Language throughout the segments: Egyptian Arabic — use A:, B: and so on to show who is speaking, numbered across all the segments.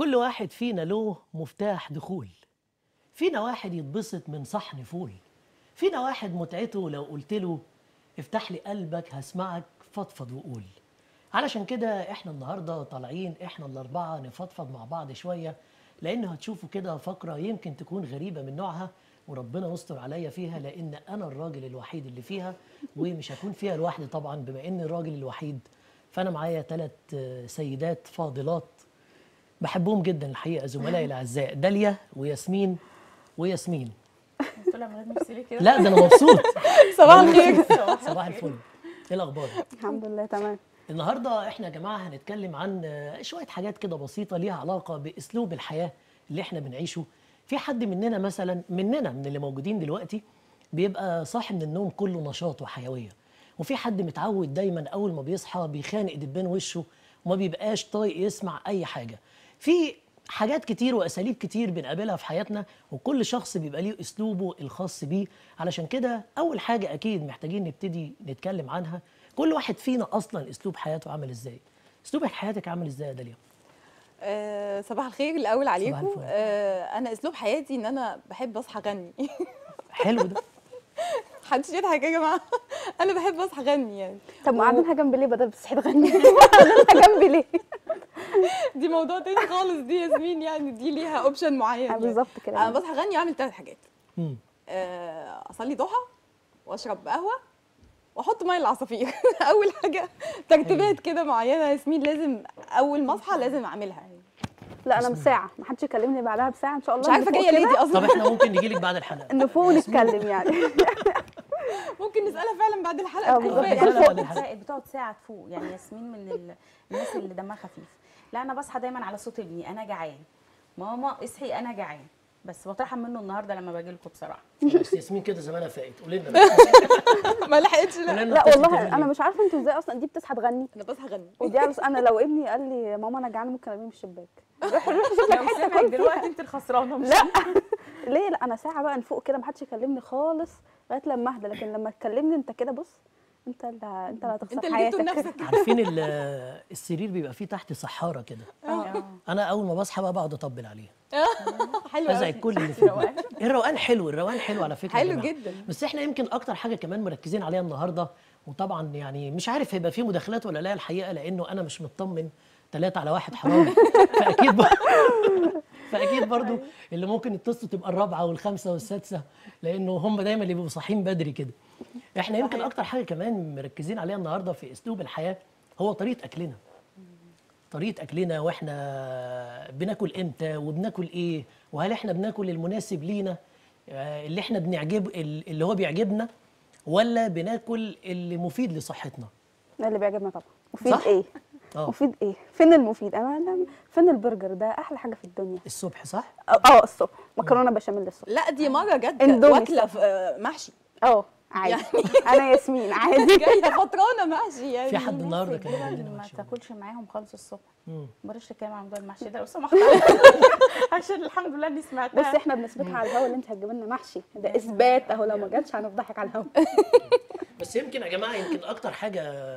A: كل واحد فينا له مفتاح دخول فينا واحد يتبسط من صحن فول فينا واحد متعته لو قلت له افتح لي قلبك هسمعك فضفض وقول علشان كده احنا النهارده طالعين احنا الاربعه نفضفض مع بعض شويه لان هتشوفوا كده فقره يمكن تكون غريبه من نوعها وربنا يستر عليا فيها لان انا الراجل الوحيد اللي فيها ومش هكون فيها لوحدي طبعا بما اني الراجل الوحيد فانا معايا ثلاث سيدات فاضلات بحبهم جدا الحقيقه زملائي الاعزاء داليا وياسمين وياسمين
B: طلع من نفسي ليه كده
A: لا ده انا مبسوط
C: صباح الخير
A: صباح الفل ايه الاخبار
C: الحمد لله تمام
A: النهارده احنا يا جماعه هنتكلم عن آه، شويه حاجات كده بسيطه ليها علاقه باسلوب الحياه اللي احنا بنعيشه في حد مننا مثلا مننا من اللي موجودين دلوقتي بيبقى صاحي من النوم كله نشاط وحيويه وفي حد متعود دايما اول ما بيصحى بيخانق دبان وشه وما بيبقاش طايق يسمع اي حاجه في حاجات كتير واساليب كتير بنقابلها في حياتنا وكل شخص بيبقى ليه اسلوبه الخاص بيه علشان كده اول حاجه اكيد محتاجين نبتدي نتكلم عنها كل واحد فينا اصلا اسلوب حياته عامل ازاي اسلوب حياتك عامل ازاي يا داليا
C: آه صباح الخير الاول عليكم
A: الفل.
C: آه انا اسلوب حياتي ان انا بحب اصحى اغني
A: حلو ده
C: محدش يضحك يا جماعه انا بحب اصحى اغني يعني
D: طب ما قاعدينها جنبي ليه بدل بتصحي تغني قاعدينها جنبي ليه
C: دي موضوع تاني خالص دي ياسمين يعني دي ليها اوبشن معين
D: آه،
C: يعني.
D: بالظبط كده
C: انا بصحى اغني واعمل ثلاث حاجات
A: مم.
C: آه اصلي ضحى واشرب قهوه واحط ميه العصافير اول حاجه ترتيبات كده معينه ياسمين لازم اول ما اصحى لازم اعملها
D: لا انا بساعه ما حدش يكلمني بعدها بساعه ان شاء الله
C: مش عارفه
D: نفوق
C: جايه ليه
D: كده،
C: دي
A: طب
C: اصلا
A: احنا ممكن نجي لك بعد الحلقه
D: نفوق نتكلم يعني
C: ممكن نسالها فعلا بعد
D: آه،
C: الحلقه
D: بالظبط.
C: تكون
A: الحلقة
C: فايقة.
A: بعد الحلقة.
B: بتساعد- بتقعد ساعه تفوق يعني ياسمين من ال- الناس اللي دمها خفيف لا انا بصحى دايما على صوت ابني انا جعان ماما اصحي انا جعان بس بترحم منه النهارده لما باجي لكم بصراحه
A: بس ياسمين كده زمانها فاقت قولي لنا بس.
C: ما لحقتش
A: قولي
C: لا
A: لنا
D: لا
A: بتصحي
D: والله
A: تعملي
D: انا
A: إيه؟
D: مش عارفه انتوا ازاي اصلا دي بتصحى تغني
C: انا بصحى اغني
D: ودي عروس انا لو ابني قال لي ماما انا جعان ممكن ارميه من الشباك روح روح شوف لك
B: لو
D: حته
B: سمعك
D: كل
B: دلوقتي انت الخسرانه مش
D: لا ليه لا انا ساعه بقى نفوق كده ما حدش يكلمني خالص لغايه لما اهدى لكن لما تكلمني انت كده بص انت اللي انت اللي
C: انت
D: هتخسر
C: اللي جبته
D: حياتك
C: لنفسك
A: عارفين ال- السرير بيبقى فيه تحت صحاره كده
B: آه.
A: انا اول ما بصحى بقى بقعد اطبل عليه
C: حلو
A: ازعج
C: قوي
A: كل اللي في البيت. الروقان حلو الروقان حلو على فكره يا
C: حلو
A: جماعة.
C: جدا.
A: بس احنا يمكن اكتر حاجه كمان مركزين عليها النهارده وطبعا يعني مش عارف هيبقى فيه مداخلات ولا لا الحقيقه لانه انا مش مطمن ثلاثة على واحد حرام فاكيد بقى فاكيد برضو اللي ممكن يتصلوا تبقى الرابعه والخامسه والسادسه لانه هم دايما اللي بيبقوا صاحيين بدري كده احنا يمكن اكتر حاجه كمان مركزين عليها النهارده في اسلوب الحياه هو طريقه اكلنا طريقه اكلنا واحنا بناكل امتى وبناكل ايه وهل احنا بناكل المناسب لينا آه، اللي احنا بنعجب اللي هو بيعجبنا ولا بناكل اللي مفيد لصحتنا
D: ده اللي بيعجبنا طبعا مفيد
A: صح؟
D: ايه
A: اه
D: مفيد ايه فين المفيد انا أنا- فين البرجر ده احلى حاجه في الدنيا
A: الصبح صح
D: اه آه، الصبح مكرونه بشاميل الصبح
C: لا دي مره جت
D: اندومي
C: واكله في- آه، محشي
D: اه عادي انا ياسمين عادي
C: جايه فطرانه محشي يعني
A: في حد
B: الناس
A: النهارده كان
B: الجبن
A: بيقول لنا
B: ما
A: محشي.
B: تاكلش معاهم خالص الصبح
A: مم.
B: بلاش تتكلم عن موضوع المحشي ده لو سمحت عشان الحمد لله اني سمعتها
D: بصي احنا بنثبتها على الهوا اللي انت هتجيب لنا محشي ده اثبات اهو لو ما جاتش هنفضحك على الهوا
A: بس يمكن يا جماعه يمكن اكتر حاجه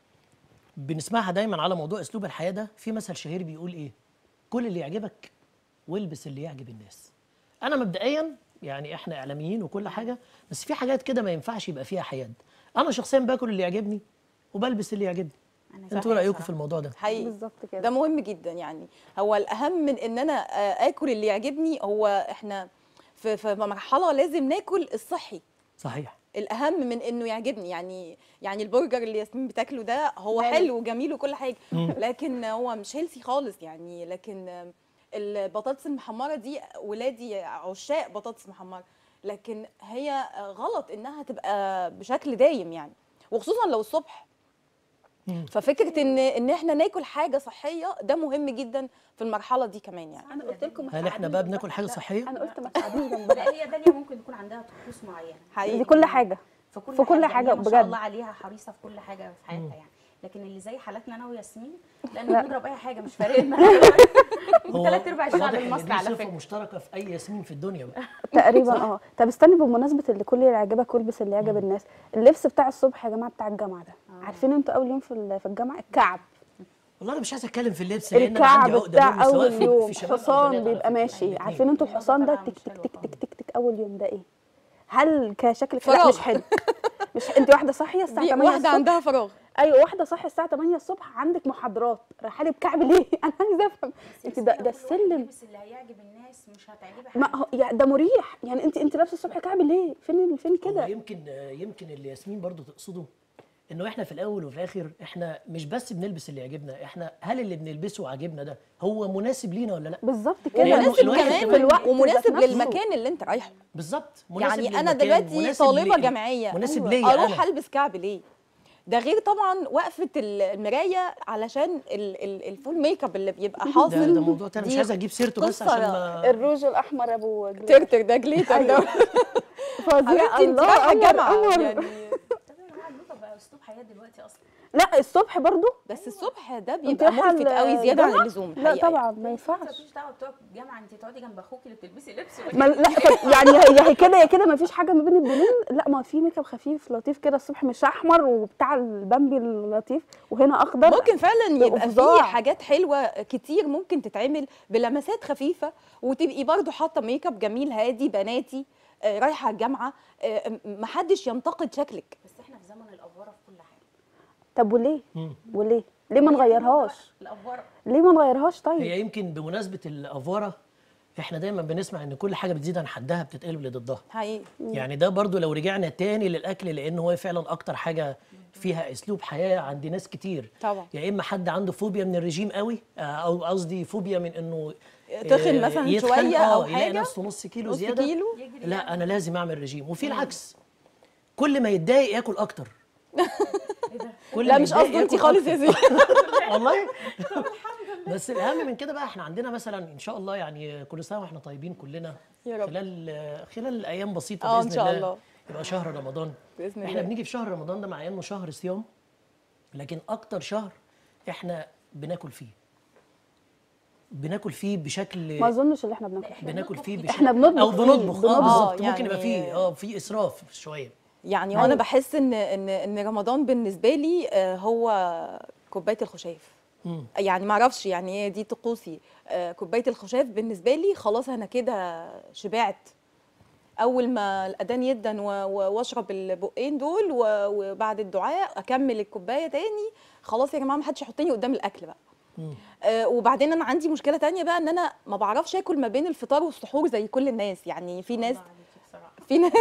A: بنسمعها دايما على موضوع اسلوب الحياه ده في مثل شهير بيقول ايه كل اللي يعجبك والبس اللي يعجب الناس انا مبدئيا يعني احنا اعلاميين وكل حاجه بس في حاجات كده ما ينفعش يبقى فيها حياد انا شخصيا باكل اللي يعجبني وبلبس اللي يعجبني
B: أنا
A: انتوا
B: صحيح
A: رايكم
B: صراحة.
A: في الموضوع ده
C: حقيقي
D: بالظبط كده
C: ده مهم جدا يعني هو الاهم من ان انا آه، اكل اللي يعجبني هو احنا في في مرحله لازم ناكل الصحي
A: صحيح
C: الاهم من انه يعجبني يعني يعني البرجر اللي ياسمين بتاكله ده هو
D: حلو.
C: حلو وجميل وكل حاجه لكن هو مش هيلثي خالص يعني لكن آه، البطاطس المحمره دي ولادي عشاق بطاطس محمره لكن هي آه، غلط انها تبقى بشكل دايم يعني وخصوصا لو الصبح
A: مم.
C: ففكره ان ان احنا ناكل حاجه صحيه ده مهم جدا في المرحله دي كمان يعني
B: انا قلت لكم
A: هل احنا بقى بناكل حاجه صحيه
D: انا قلت ما تقعديش جنبنا
B: لا هي داليا ممكن يكون عندها طقوس معينه
C: حقيقي
D: دي كل حاجه
B: في كل
D: في كل
B: حاجه,
D: حاجة
B: يعني هي ما
D: بجد.
B: شاء الله عليها حريصه في كل حاجه في حياتها يعني لكن اللي زي حالاتنا انا وياسمين لان بنضرب اي حاجه مش فارق لنا
A: هو
B: ثلاث ارباع الشعب
A: واضح إن
B: المصري
A: دي
B: على
A: صفة
B: فكره
A: مشتركه في اي ياسمين في الدنيا بقى
D: تقريبا اه طب استني بمناسبه اللي كل اللي يعجبك والبس اللي يعجب الناس اللبس بتاع الصبح يا جماعه بتاع الجامعه ده عارفين انتوا اول يوم في ال- في الجامعه الكعب
A: والله انا مش عايز اتكلم في اللبس لان انا عندي
D: الكعب
A: عقده
D: بتاع
A: منه سواء
D: اول
A: في-
D: يوم
A: في شباب أو
D: حصان
A: بنات على
D: بيبقى
A: فكرة،
D: ماشي
A: الاتنين.
D: عارفين انتوا
B: الموضوع
D: الحصان ده
B: طبعاً
D: تك
B: مش
D: تك
B: حلو
D: تك
B: خالص.
D: تك تك تك اول يوم ده ايه هل كشكل لا
C: فراغ.
D: مش حلو مش انت واحده صاحيه الساعه
C: دي
D: 8
C: واحده
D: الصبح
C: عندها فراغ
D: ايوه واحده صاحيه الساعه 8 الصبح عندك محاضرات رايحه لي بكعب ليه انا عايزه افهم انت ده ده السلم
B: اللبس اللي هيعجب الناس مش هتعجبها
D: ما هو يعني ده مريح يعني انت انت لابسه الصبح كعب ليه فين فين
A: هو
D: كده
A: يمكن يمكن اللي ياسمين برضو تقصده انه احنا في الاول وفي الاخر احنا مش بس بنلبس اللي يعجبنا احنا هل اللي بنلبسه عاجبنا ده هو مناسب لينا ولا لا
D: بالظبت كده
A: لأنه
C: ومناسب
A: الواحد
C: كمان
A: كمان-
D: في الوقت
C: ومناسب
D: ذات نفسه.
C: للمكان اللي انت رايحه
A: بالظبط مناسب
C: يعني انا
A: للمكان،
C: دلوقتي
A: مناسب
C: طالبه
A: لي-
C: جامعيه
A: مناسب
C: أيوة.
A: ليا
C: اروح
A: انا
C: البس كعب ليه ده غير طبعا وقفه ال- المرايه علشان ال- ال- الفول ميك اب اللي بيبقى
A: ده,
C: حاصل
A: ده موضوع تاني مش
C: دي
A: عايز اجيب سيرته بس
C: قصة
A: عشان ما
D: الروج الاحمر ابو جليتر
C: ترتر ده جليتر ده
D: فظيع
C: حبيبتي انت
D: الله
C: رايحه
D: قمر
C: جامعه
D: قمر
C: يعني
B: طب يا جماعه الميك اب بقى اسلوب حياه دلوقتي اصلا
D: لا الصبح برضو
C: بس الصبح ده
D: انت
C: بيبقى
D: رايحة
C: ملفت قوي
D: ال-
C: زياده عن
D: الجامعة؟
C: اللزوم
D: لا
C: الحقيقة
D: طبعا ما
B: انت
D: ينفعش
B: مالكيش دعوه بتوع الجامعه انت تقعدي جنب اخوكي اللي بتلبسي لبس
D: ما لا طب يعني هي هي كده يا كده ما فيش حاجه ما بين البنين لا ما في ميك اب خفيف لطيف كده الصبح مش احمر وبتاع البامبي اللطيف وهنا اخضر
C: ممكن فعلا يبقى
D: فظاع.
C: في حاجات حلوه كتير ممكن تتعمل بلمسات خفيفه وتبقي برضو حاطه ميك اب جميل هادي بناتي آه، رايحه الجامعه آه، م- محدش ينتقد شكلك
B: بس احنا في زمن الافوره في كل حاجه
D: طب وليه
A: مم.
D: وليه ليه ما نغيرهاش
B: الافوره
D: ليه ما نغيرهاش طيب
A: هي يمكن بمناسبه الافوره احنا دايما بنسمع ان كل حاجه بتزيد عن حدها بتتقلب لضدها
C: حقيقي
A: يعني ده برضو لو رجعنا تاني للاكل لان هو فعلا اكتر حاجه فيها اسلوب حياه عند ناس كتير
C: طبعا.
A: يا اما حد عنده فوبيا من الرجيم قوي آه، او قصدي فوبيا من انه
C: تخن
A: آه،
C: مثلاً
A: يتخن،
C: شوية
A: آه،
C: أو
A: يلاقي
C: حاجة،
A: نفسه نص كيلو
C: نص
A: زياده
C: كيلو
A: لا انا لازم اعمل رجيم وفي العكس كل ما يتضايق ياكل اكتر كل
C: لا
A: ما
C: مش
A: يتضايق
C: قصدي انت
A: ياكل
C: خالص
A: أكتر.
C: يا زين
A: والله بس الاهم من كده بقى احنا عندنا مثلا ان شاء الله يعني كل سنه واحنا طيبين كلنا
C: يا رب.
A: خلال خلال ايام بسيطه
C: آه، إن
A: باذن
C: شاء
A: الله
C: الله.
A: يبقى شهر رمضان
C: بإذن
A: احنا
C: الله.
A: بنيجي في شهر رمضان ده مع انه شهر صيام لكن اكتر شهر احنا بناكل فيه بناكل فيه بشكل
D: ما اظنش اللي احنا بناكل فيه.
A: بناكل فيه بشكل
D: احنا بنطبخ
A: او
D: فيه،
A: بنطبخ اه
D: بنطبخ.
A: بالظبط
C: آه،
A: ممكن يبقى
C: يعني-
A: فيه اه في اسراف شويه
C: يعني وانا بحس ان ان ان رمضان بالنسبه لي آه، هو كوبايه الخشاف
A: مم.
C: يعني ما اعرفش يعني هي دي طقوسي آه، كوبايه الخشاف بالنسبه لي خلاص انا كده شبعت اول ما الاذان يدن و- و- واشرب البقين دول و- وبعد الدعاء اكمل الكوبايه تاني خلاص يا جماعه ما حدش يحطني قدام الاكل بقى
A: مم.
C: آه وبعدين انا عندي مشكله تانية بقى ان انا ما بعرفش اكل ما بين الفطار والسحور زي كل الناس يعني في ناس في ناس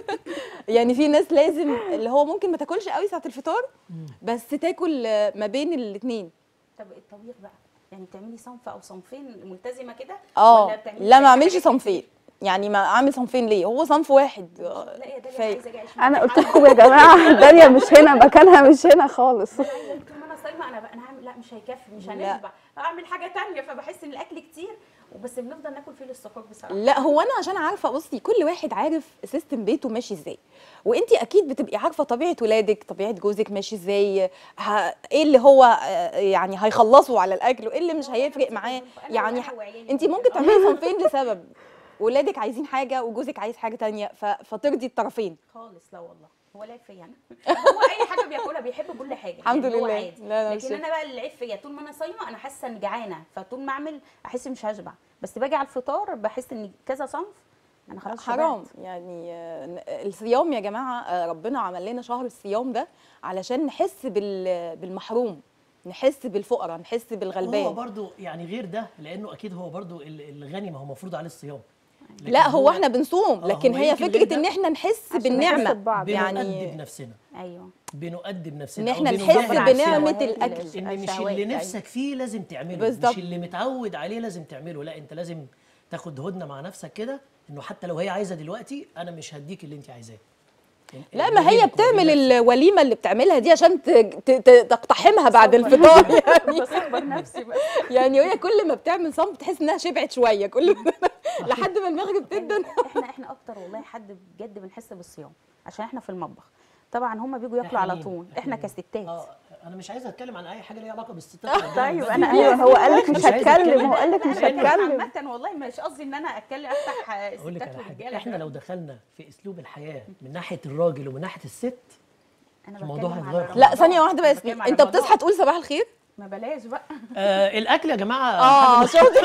C: يعني في ناس لازم اللي هو ممكن ما تاكلش قوي ساعه الفطار بس تاكل آه، ما بين الاثنين
B: طب الطبيخ بقى يعني بتعملي صنف او صنفين ملتزمه كده
C: اه
B: ولا بتعملي
C: لا ما
B: حاجة
C: اعملش
B: كتير؟
C: صنفين يعني ما اعمل صنفين ليه هو صنف واحد آه،
B: لا يا داليا
C: كفايه
B: عايزه اجي اعيش
D: انا
B: معاكي
D: قلت لكم يا جماعه داليا مش هنا مكانها مش هنا خالص
B: طول ما انا صايمه انا بقى انا هعمل لا مش هيكفي مش
C: لا.
B: هنشبع اعمل حاجه تانية فبحس ان الاكل كتير وبس بنفضل ناكل فيه للسحور بصراحه
C: لا هو انا عشان عارفه بصي كل واحد عارف سيستم بيته ماشي ازاي وانت اكيد بتبقي عارفه طبيعه ولادك طبيعه جوزك ماشي ازاي ه... ايه اللي هو آه، يعني هيخلصوا على الاكل وايه اللي مش هيفرق معاه يعني ح... انت ممكن تعملي صنفين لسبب ولادك عايزين حاجه وجوزك عايز حاجه تانية ف... فترضي الطرفين
B: خالص لا والله هو العيب فيا انا هو اي حاجه بياكلها بيحب كل حاجه
C: الحمد
B: يعني هو
C: لله.
B: عادي.
C: لا، لا،
B: لكن
C: مش
B: انا بقى اللي العيب فيا طول ما انا صايمه انا حاسه اني جعانه فطول ما اعمل احس مش هشبع بس باجي على الفطار بحس ان كذا صنف انا خلاص
C: حرام
B: شبعت.
C: يعني آه، الصيام يا جماعه آه، ربنا عمل لنا شهر الصيام ده علشان نحس بال... بالمحروم نحس بالفقراء نحس
A: هو
C: بالغلبان
A: برضو يعني غير ده لانه اكيد هو برضو ال- الغني ما هو المفروض عليه الصيام لكن
C: لا هو احنا بنصوم
A: آه،
C: لكن
A: هو
C: هي
A: يمكن غير
C: فكره
A: ده
C: ان احنا نحس
D: عشان
C: بالنعمه
D: نحس ببعض.
A: بنؤدب
C: يعني
A: نفسنا
B: ايوه
A: بنؤدب نفسنا
C: ان
A: أو
C: احنا
A: بنجاهد
C: نحس
A: نفسنا.
C: بنعمه
B: الشهوات
C: الاكل
A: ان مش
B: الشهوات،
A: اللي
B: أيوة.
A: نفسك فيه لازم تعمله
C: بالظبط.
A: مش اللي متعود عليه لازم تعمله لا انت لازم تاخد هدنه مع نفسك كده انه حتى لو هي عايزه دلوقتي انا مش هديك اللي انت عايزاه
C: لا ما
A: بينك
C: هي
A: وبين
C: بتعمل
A: نفسك.
C: الوليمه اللي بتعملها دي عشان ت- ت- ت- تقتحمها بعد الفطار يعني
B: بصبر نفسي بقى
C: يعني هي كل ما بتعمل صنف تحس انها شبعت شويه كل لحد ما المغرب تبدا
B: احنا احنا اكتر والله حد بجد بنحس بالصيام عشان احنا في المطبخ طبعا هم بيجوا ياكلوا
A: إحنا
B: على
A: مين؟
B: طول
A: إحنا
B: احنا
A: مين؟
B: كستات
A: اه انا مش عايز اتكلم عن اي حاجه ليها علاقه بالستات
B: طيب
A: ربنا
B: انا
A: يبارك
D: ايوه هو قال لك مش
A: مش عايز
D: هتكلم
A: أتكلم.
D: هو قال لك مش
B: لا،
D: هتكلم
B: عامة والله مش قصدي ان انا اتكلم افتح
A: اقول لك
B: ستات
A: على حاجه
B: ورجاله
A: احنا لو دخلنا في اسلوب الحياه من ناحيه الراجل ومن ناحيه الست
B: انا
A: الموضوع
B: بتكلم
A: هيتغير.
B: على
C: لا
B: رمضان.
C: ثانيه واحده بس
B: بتكلم على
C: انت
B: رمضان.
C: بتصحى تقول صباح الخير
B: ما بلاش بقى
A: آه الاكل يا جماعه
C: اه
A: حاجة
C: شفت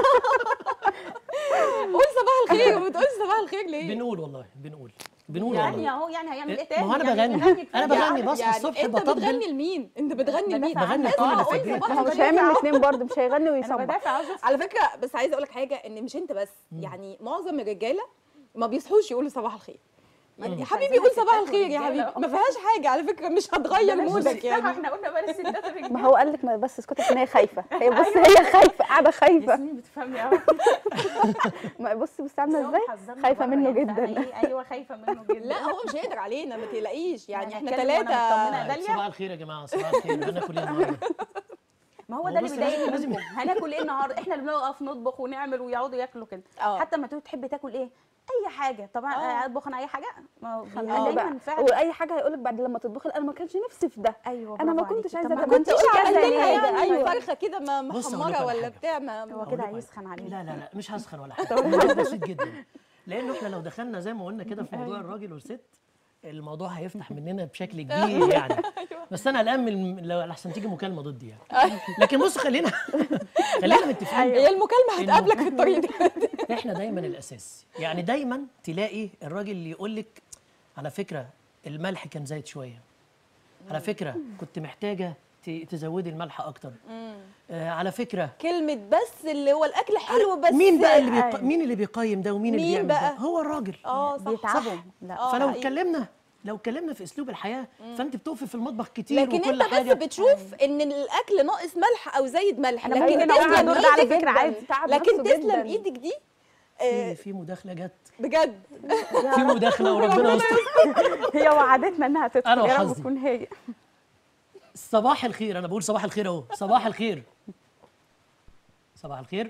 C: قول صباح الخير ما بتقولش صباح الخير ليه
A: بنقول والله بنقول بنقول
B: يعني
A: والله
B: اهو يعني هيعمل ايه
A: ما
B: تاني
A: هو انا
B: يعني
A: بغني
B: كفاية.
A: انا بغني بصحى
C: يعني
A: الصبح
C: انت بتغني
A: بطبل
C: لمين انت بتغني لمين
B: بدافع
A: بغني
C: الناس
A: لكل اللي
C: بتقول
A: فاكرين.
C: صباح
D: ما هو مش
C: الخير.
D: هيعمل الاثنين برضه مش هيغني
B: انا
D: ويصبح
B: بدافع اهو شوف
C: على فكره بس عايزه اقول لك حاجه ان مش انت بس يعني معظم الرجاله ما بيصحوش يقولوا صباح الخير ما- يا
B: مش
C: حبيبي
B: عايزين
C: قول صباح
B: ستات
C: الخير يا
B: ورجالة.
C: حبيبي ما فيهاش حاجه على فكره مش هتغير
B: بلاش
C: مودك
B: الستات،
C: يعني
B: احنا قلنا بلاش الستات الرجاله
D: ما هو قال لك ما بس اسكتي عشان هي خايفه هي بص هي خايفه قاعده خايفه
B: ياسمين بتفهمي اهو
D: ما بصي بصي عامله
B: هو
D: ازاي
B: محذرنا
D: خايفه
B: بره
D: منه
B: يعني،
D: جدا
B: فاهمة إيه؟ ايوه خايفه منه جدا
C: لا هو مش هيقدر علينا ما تقلقيش يعني
B: أنا
C: احنا
B: هتكلم وأنا
C: ثلاثه
B: مطمنة. داليا؟
A: صباح الخير يا جماعه صباح الخير هناكل ايه النهارده
B: ما هو
A: هو
B: ده اللي
A: بص
B: بيضايقني
A: لازم-
B: منكم هناكل ايه النهارده احنا اللي بنقف نطبخ ونعمل ويقعدوا ياكلوا كده
C: اه.
B: حتى لما تقول تحبي تاكل ايه اي حاجه طبعا
C: اه.
B: اطبخ انا اي حاجه ما هو بيبقى
D: اه
B: دايما
D: بقى
B: فعلا
D: واي حاجه هيقول لك بعد لما تطبخي انا ما كانش نفسي في ده
B: ايوه
D: انا ما
B: برافو
D: كنتش
B: عليكي.
D: عايزه
B: طب ما
D: ده
B: كنتش
C: كنتش
B: عايزه
C: عايزه
B: ليه؟
C: يعني
D: أيوة.
C: فرخه كده ما-
A: بص أقول لك
C: محمره
A: على
C: ولا
A: حاجة.
C: بتاع ما
B: هو
A: أقول
B: كده
A: لك على-
B: هيسخن عليه
A: لا لا لا مش هسخن ولا حاجه الموضوع بسيط جدا لانه احنا لو دخلنا زي ما قلنا كده في موضوع الراجل والست الموضوع هيفتح مننا بشكل كبير يعني بس انا قلقان من لو احسن تيجي مكالمه ضدي يعني لكن بص خلينا خلينا متفقين
C: هي المكالمه
A: إنه-
C: هتقابلك في الطريق ده
A: احنا دايما الاساس يعني دايما تلاقي الراجل اللي يقول لك على فكره الملح كان زايد شويه على فكره كنت محتاجه ت- تزودي الملح اكتر آه على فكره
C: كلمه بس اللي هو الاكل حلو بس
A: مين بقى اللي بيق...
B: أيوة.
A: مين اللي بيقيم ده ومين اللي
C: مين
A: بيعمل
C: بقى؟
A: ده هو الراجل
C: اه صح
B: بيتعبوا
A: صح.
B: لا
C: آه،
A: فلو
C: حقيقي.
A: اتكلمنا لو اتكلمنا في اسلوب الحياه فانت بتقفي في المطبخ كتير
C: لكن
A: وكل
C: انت
A: حاجه
C: بس بتشوف ان الاكل ناقص ملح او زايد ملح
B: أنا
C: لكن
B: ممكن أقول
C: تسلم
B: الدور ده على
C: ايدك
B: فكرة عادي.
D: تعب
C: لكن
D: نفسه
C: تسلم
D: جداً.
C: ايدك دي
A: في,
C: آه،
A: في مداخله جت
C: بجد
A: في مداخله وربنا يستر
B: هي وعدتنا انها تدخل
A: أنا
B: يا رب
A: وحظي.
B: تكون هي
A: صباح الخير انا بقول صباح الخير اهو صباح الخير صباح الخير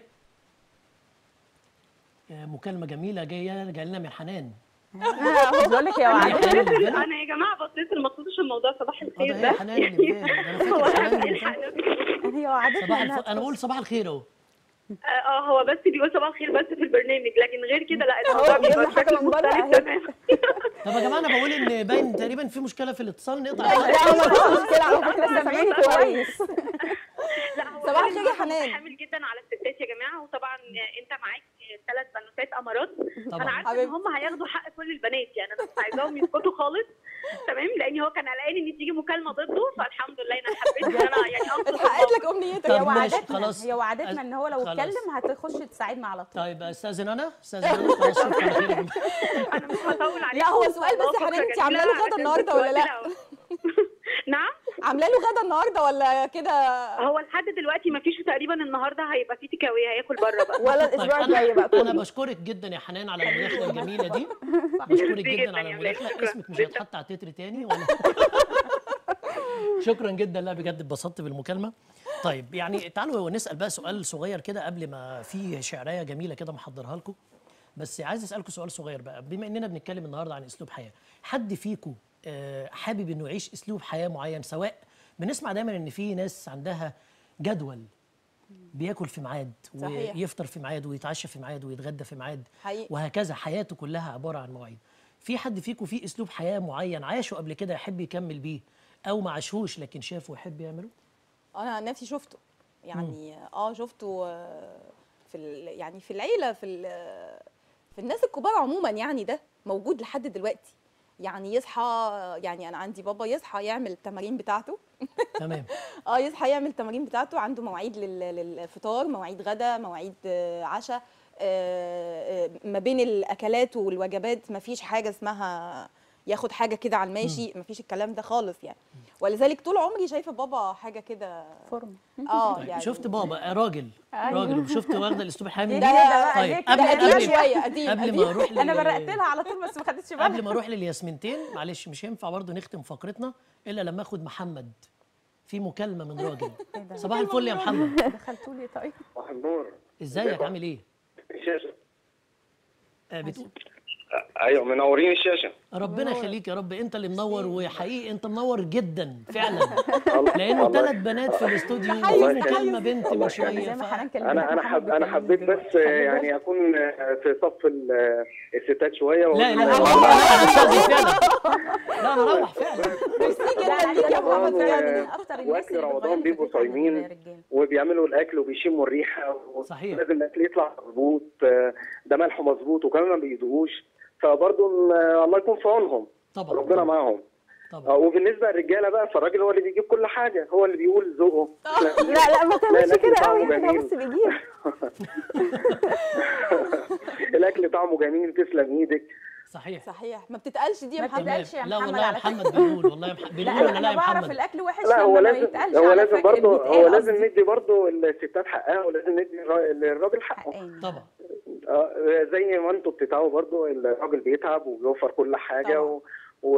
A: آه، مكالمه جميله جايه جايه لنا من حنان
B: بقول لك يا
A: يا
B: وعدتنا
A: حنان اللي بالك؟
E: انا يا جماعه بصيت ما قصدتش الموضوع صباح
A: اه
E: الخير
A: ده هي
E: ده
A: حنان اللي في بالي ده انا
E: هو
A: فاكر حنان
E: انا
A: اللي في
E: الحق
A: بالي.
E: نفسي.
B: هي وعدتنا
A: صباح
B: انها
A: الف... انا بقول صباح الخير اهو
E: اه هو بس بيقول صباح الخير بس في البرنامج لكن غير كده لا
D: هو
E: الموضوع
D: بيقول
E: بيبقى
D: حاجة
E: بشكل
D: من بره
E: مختلف
D: أهي.
E: تماما
A: طب يا جماعه انا بقول ان باين تقريبا في مشكله في الاتصال نقطع
D: لا
A: الخط.
D: ما فيش مشكله على فكره احنا سامعينك كويس
E: لا هو
C: صباح
E: فعلاً
C: الخير يا
E: الموضوع
C: حنان.
E: حامل جدا على الستات يا جماعه وطبعا انت معاك ثلاث بنوتات امارات
A: طبعاً.
E: انا عارفه ان
C: حبيبتي.
E: هم هياخدوا حق كل البنات يعني انا مش عايزاهم يسكتوا خالص تمام لان هو كان قلقان ان تيجي مكالمه ضده فالحمد لله انا حبيت ان انا يعني انقذ
C: اتحققت
E: الموضوع.
C: لك امنيتك
B: هي
A: طب ماشي،
B: وعدتنا
A: خلاص.
B: هي وعدتنا ان هو لو
A: خلاص.
B: اتكلم هتخش تساعدنا على طول
A: طيب استاذن انا استاذن انا خلاص شكرا خير يا جماعة.
E: انا مش هطول عليكم
C: لا، هو سؤال
E: والله
C: بس يا
E: فكرة
C: حنان، انت
E: جميلة
C: عاملة له غدا
E: عشان
C: النهاردة
E: كنت
C: ولا لا؟
E: وقتنا أوي. نعم
C: عامله له غدا النهارده ولا كده
E: هو لحد دلوقتي ما فيش تقريبا النهارده هيبقى في تيك أواي هياكل بره بقى
D: ولا
A: طيب
D: الاسبوع الجاي بقى
A: انا انا
D: كله
A: بشكرك جدا يا حنان على المداخله الجميله دي بشكرك
E: ميرسي
A: جدا
E: جداً
A: على
E: يا ولاد،
A: المداخله
E: شكراً.
A: اسمك مش هيتحط على التتر تاني ولا شكرا جدا لا بجد اتبسطت بالمكالمه طيب يعني تعالوا نسال بقى سؤال صغير كده قبل ما في شعريه جميله كده محضرها لكم بس عايز اسالكم سؤال صغير بقى بما اننا بنتكلم النهارده عن اسلوب حياه حد فيكم آه، حابب انه يعيش اسلوب حياه معين سواء بنسمع دايما ان في ناس عندها جدول بياكل في ميعاد
C: صحيح.
A: ويفطر في ميعاد ويتعشى في ميعاد ويتغدى في ميعاد
C: حقيقي.
A: وهكذا حياته كلها عباره عن مواعيد في حد فيكم في اسلوب حياه معين عاشه قبل كده يحب يكمل بيه او ما عاشوش لكن شافه ويحب يعمله
C: انا عن نفسي شفته يعني اه شفته آه، في ال- يعني في العيله في ال- في الناس الكبار عموما يعني ده موجود لحد دلوقتي يعني يصحى يعني انا عندي بابا يصحى يعمل التمارين بتاعته
A: تمام
C: اه يصحى يعمل التمارين بتاعته عنده مواعيد لل- للفطار مواعيد غدا مواعيد آه، عشاء آه، آه، ما بين الاكلات والوجبات ما فيش حاجه اسمها ياخد حاجه كده على الماشي ما فيش الكلام ده خالص يعني ولذلك طول عمري شايفه بابا حاجه كده
B: فورم
C: اه
A: طيب
C: يعني
A: شفت بابا آه، راجل راجل وشفت واخده الاسلوب الحامل
B: ده-
A: دي
B: ده-
A: طيب
B: ده
A: قبل
C: ده قديم
A: قبل
C: شويه قديم
A: قبل
C: قديم
A: ما اروح
B: انا
A: لل-
B: برقت لها على طول بس ما خدتش بالها
A: قبل ما اروح للياسمينتين معلش مش هينفع برضه نختم فقرتنا الا لما اخد محمد في مكالمه من راجل
B: ده؟
A: صباح الفل يا محمد
B: دخلتوا لي طيب
F: صباح النور
A: ازيك عامل ايه
F: الشاشة
A: آه بتقول
F: ايوه منورين الشاشة
A: ربنا يخليك يا رب انت اللي منور وحقيقي انت منور جدا فعلا
F: الله-
A: لانه
F: الله-
A: ثلاث بنات في الاستوديو
F: الله
A: وفي
F: يخليك.
A: مكالمه بنت من
F: الله
A: شويه
F: يخليك.
B: زي ما
A: ف-
B: حنان كلمتك
F: انا انا حب انا حبيت بس يعني اكون في صف ال- الستات شويه
A: لا
F: وأقول-
A: لا لا لا انا استاذن فعلا لا انا اروح فعلا
C: ميرسي جدا ليك يا
F: رمضان
C: محمد فعلا.
F: و-
B: من اكتر الناس
F: واكل
B: اللي
F: رمضان
B: بتغير
F: بيبقوا
B: فكرتها عن
F: صايمين
B: الرجاله
F: وبيعملوا الاكل وبيشموا الريحه
A: صحيح.
F: لازم الاكل يطلع مظبوط آه، ده ملحه مظبوط وكمان ما بيدوقوش فبرضه آه، الله يكون في عونهم
A: طبعا
F: ربنا معاهم آه،
A: طبعا
F: وبالنسبه للرجاله بقى فالراجل هو اللي بيجيب كل حاجه هو اللي بيقول ذوقه
D: لا لا ما تعملش
F: الأكل
D: كده
F: طعمه
D: قوي يعني هو
F: جميل.
D: بس بيجيب
F: الاكل طعمه جميل تسلم ايدك
A: صحيح
C: صحيح ما بتتقالش دي يا
B: ما
C: محمد
B: بتتقالش يا
A: لا
B: محمد
A: والله يا
B: على فكرة.
A: محمد بيقول والله يا محمد
B: لا
A: بيقول ولا
B: انا,
A: لا يا
B: أنا بعرف
A: محمد
B: الاكل وحش
F: لا
B: لما
F: هو
B: ما
F: لازم
B: يتقالش
F: هو
B: على
F: لازم
B: فكرة
F: برضه هو
B: بيتقال
F: لازم
B: قصدي.
F: ندي برضه الستات حقها ولازم ندي الرا- للراجل حقه
B: حقاني.
A: طبعا
F: آه، زي ما انتوا بتتعبوا برضه الراجل بيتعب وبيوفر كل حاجه
C: طبعا.
F: و... و...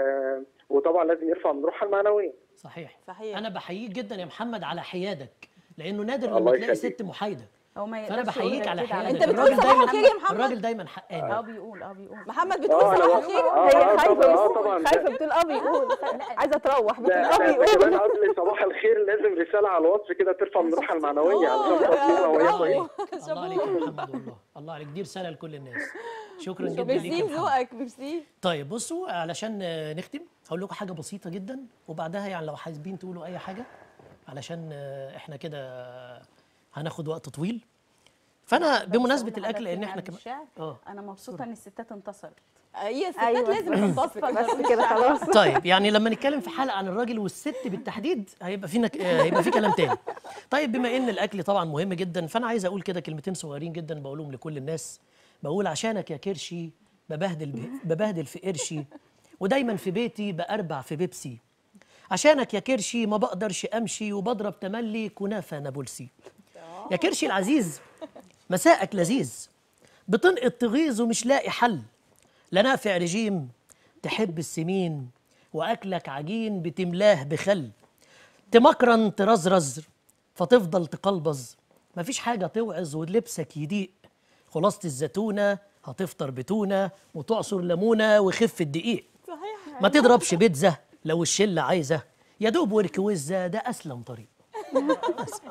F: وطبعا لازم يرفع من روحها المعنويه
A: صحيح
C: صحيح
A: انا بحييك جدا يا محمد على حيادك لانه نادر
F: الله
A: لما تلاقي
F: يخليك.
A: ست محايده
B: هو ما
A: فانا
B: يقدرش يقول
A: بحييك
B: غير
A: على
B: كده على
A: حيادك
C: أنت بتقول
A: الراجل
C: صباح
A: دايما
C: الخير يا محمد؟
A: الراجل دايما حقاني
B: اه بيقول اه بيقول
C: محمد بتقول
F: اه
C: صباح
F: انا
C: الخير
F: اه
D: هي
F: اه
D: خايفه
F: طبعا اه
D: بس
F: طبعا
D: خايفه بتقول اه بيقول عايزه تروح بتقول
F: لا
D: اه
F: لا
D: بيقول
F: كمان قبل صباح الخير لازم رساله على الواتس كده ترفع من روحها المعنويه علشان تطمئن وهي طيبه
A: الله عليك يا محمد والله الله عليك دي رساله لكل الناس شكرا جدا ليك
C: ميرسي
A: يا محمد
C: ذوقك ميرسي
A: طيب بصوا علشان آه، نختم هقول لكم حاجه بسيطه جدا وبعدها يعني لو حابين تقولوا اي حاجه علشان آه، احنا كده آه، هناخد وقت طويل فانا بمناسبه الاكل لان احنا كمان
B: كمان
A: اه
B: انا مبسوطه ان الستات انتصرت
C: هي الستات
D: أيوة.
C: لازم تنتصر
D: بس كده خلاص
A: طيب يعني لما نتكلم في حلقه عن الراجل والست بالتحديد هيبقى فينا آه، هيبقى في كلام تاني طيب بما ان الاكل طبعا مهم جدا فانا عايز اقول كده كلمتين صغيرين جدا بقولهم لكل الناس بقول عشانك يا كرشي ببهدل ببهدل في قرشي ودايما في بيتي بأربع في بيبسي عشانك يا كرشي ما بقدرش امشي وبضرب تملي كنافه نابلسي يا كرشي العزيز مساءك لذيذ بتنقط تغيظ ومش لاقي حل لا نافع رجيم تحب السمين واكلك عجين بتملاه بخل تمكرن ترزرز فتفضل تقلبز مفيش حاجه توعظ ولبسك يضيق خلاصه الزيتونه هتفطر بتونه وتعصر ليمونه وخف الدقيق
C: صحيح
A: ما تضربش بيتزا لو الشله عايزه يا دوب وركوزه ده اسلم طريق بس.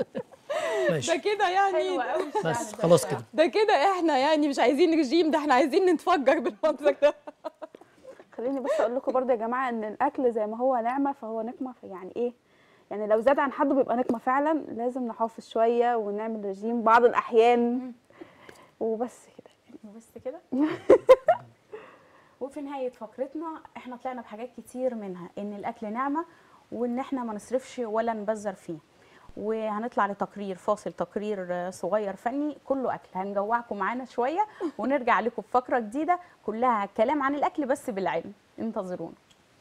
C: ده
A: ماشي
C: كده يعني
B: حلوة قوي
A: بس خلاص كده
C: ده كده احنا يعني مش عايزين رجيم ده احنا عايزين نتفجر بالمنظر ده
D: خليني بس اقول لكم برضه يا جماعه ان الاكل زي ما هو نعمه فهو نقمه يعني ايه يعني لو زاد عن حده بيبقى نقمه فعلا لازم نحافظ شويه ونعمل رجيم بعض الاحيان وبس كده
B: بس كده وفي نهاية فقرتنا احنا طلعنا بحاجات كتير منها ان الاكل نعمة وان احنا ما نصرفش ولا نبذر فيه وهنطلع لتقرير فاصل تقرير آه، صغير فني كله اكل هنجوعكم معانا شوية ونرجع لكم بفقرة جديدة كلها كلام عن الاكل بس بالعلم انتظرونا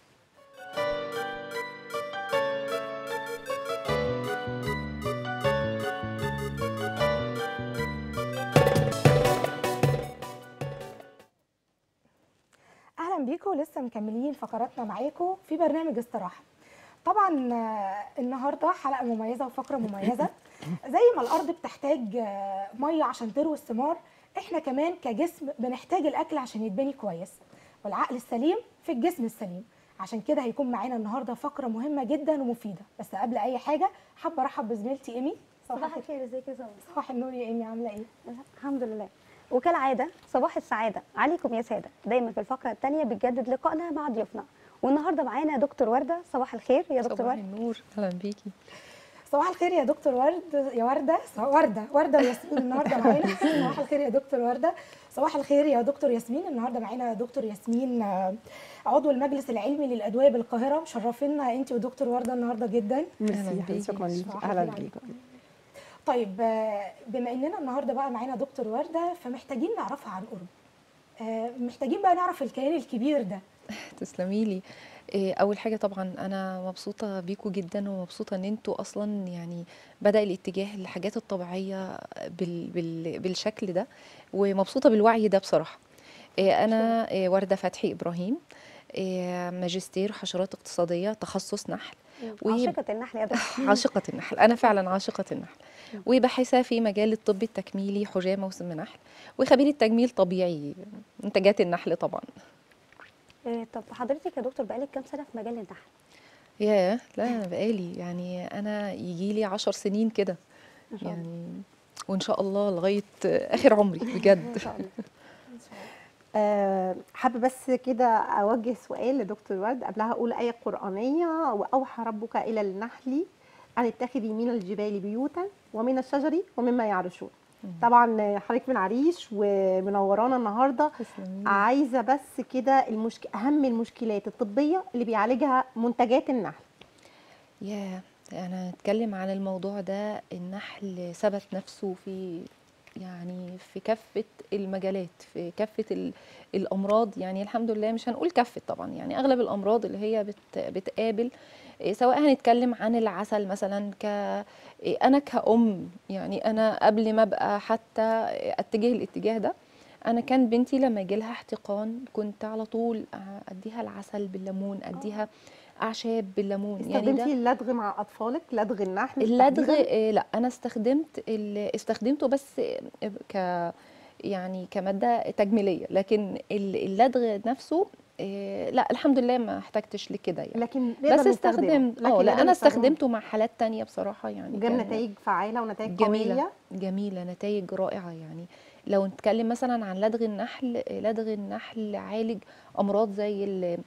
G: اهلا بيكم لسه مكملين فقراتنا معاكم في برنامج استراحه طبعا آه، النهارده حلقه مميزه وفقره مميزه زي ما الارض بتحتاج آه، ميه عشان تروي الثمار احنا كمان كجسم بنحتاج الاكل عشان يتبني كويس والعقل السليم في الجسم السليم عشان كده هيكون معانا النهارده فقره مهمه جدا ومفيده بس قبل اي حاجه حابه ارحب بزميلتي ايمي
H: صباح الخير ازيك يا سمر
G: صباح النور يا ايمي عامله ايه
H: الحمد لله وكالعادة صباح السعادة عليكم يا سادة دايما في الفقرة الثانية بتجدد لقائنا مع ضيوفنا والنهاردة معانا دكتور وردة صباح الخير يا دكتور
I: صباح
H: وردة
I: النور اهلا بيكي
G: صباح الخير يا دكتور ورد يا ورده ورده ورده وياسمين النهارده معانا صباح الخير يا دكتور ورده صباح الخير يا دكتور ياسمين النهارده معانا دكتور ياسمين آه، عضو المجلس العلمي للادويه بالقاهره مشرفينا انت ودكتور ورده النهارده جدا
I: اهلا بيكي
D: شكرا ليكي
G: صباح
D: اهلا
G: الخير
D: بيكم
G: طيب آه، بما اننا النهارده بقى معانا دكتور ورده فمحتاجين نعرفها عن قرب آه، محتاجين بقى نعرف الكيان الكبير ده
I: تسلمي لي إيه، اول حاجه طبعا انا مبسوطه بيكوا جدا ومبسوطه ان انتوا اصلا يعني بدا الاتجاه للحاجات الطبيعيه بال بال بالشكل ده ومبسوطه بالوعي ده بصراحه إيه، انا إيه، ورده فتحي ابراهيم إيه، ماجستير حشرات اقتصاديه تخصص نحل و-
H: عاشقة النحل يا دكتور
I: عاشقة النحل أنا فعلا عاشقة النحل وباحثة في مجال الطب التكميلي حجامة وسم نحل وخبيرة تجميل طبيعي منتجات النحل طبعا
H: إيه، طب حضرتك يا دكتور بقالك كام سنة في مجال النحل
I: ياه لا أنا بقالي يعني أنا يجيلي عشر سنين كده
H: ما شاء الله
I: يعني وإن شاء الله لغاية آخر عمري بجد
H: ما شاء الله
J: آه، حابه بس كده اوجه سؤال لدكتور ورد قبلها اقول ايه قرانيه واوحى ربك الى النحل ان اتخذي من الجبال بيوتا ومن الشجر ومما يعرشون طبعا حضرتك من عريش ومنورانا النهارده عايزه بس كده المشك... اهم المشكلات الطبيه اللي بيعالجها منتجات النحل
I: يا انا اتكلم عن الموضوع ده النحل ثبت نفسه في يعني في كافة المجالات في كافة ال- الأمراض يعني الحمد لله مش هنقول كافة طبعا يعني أغلب الأمراض اللي هي بت بتقابل إيه، سواء هنتكلم عن العسل مثلا ك إيه، أنا كأم يعني أنا قبل ما أبقى حتى أتجه الاتجاه ده أنا كان بنتي لما يجيلها احتقان كنت على طول أديها العسل بالليمون أديها أعشاب بالليمون
J: استخدمتي
I: ده
J: اللدغ مع اطفالك لدغ النحل
I: اللدغ
J: تحديداً؟
I: آه، لا انا استخدمت ال- استخدمته بس آه، ك يعني كماده تجميليه لكن ال- اللدغ نفسه آه، لا الحمد لله ما احتجتش لكده يعني
J: لكن
I: بس
J: نقدر نستخدمه.
I: استخدمت
J: لكن
I: اه لا
J: نقدر
I: انا
J: نستخدمه.
I: استخدمته مع حالات تانية بصراحه يعني
J: وجاب
I: كان
J: نتائج فعاله ونتائج
I: جميله
J: قويه
I: جميله نتائج رائعه يعني لو نتكلم مثلا عن لدغ النحل لدغ النحل عالج امراض زي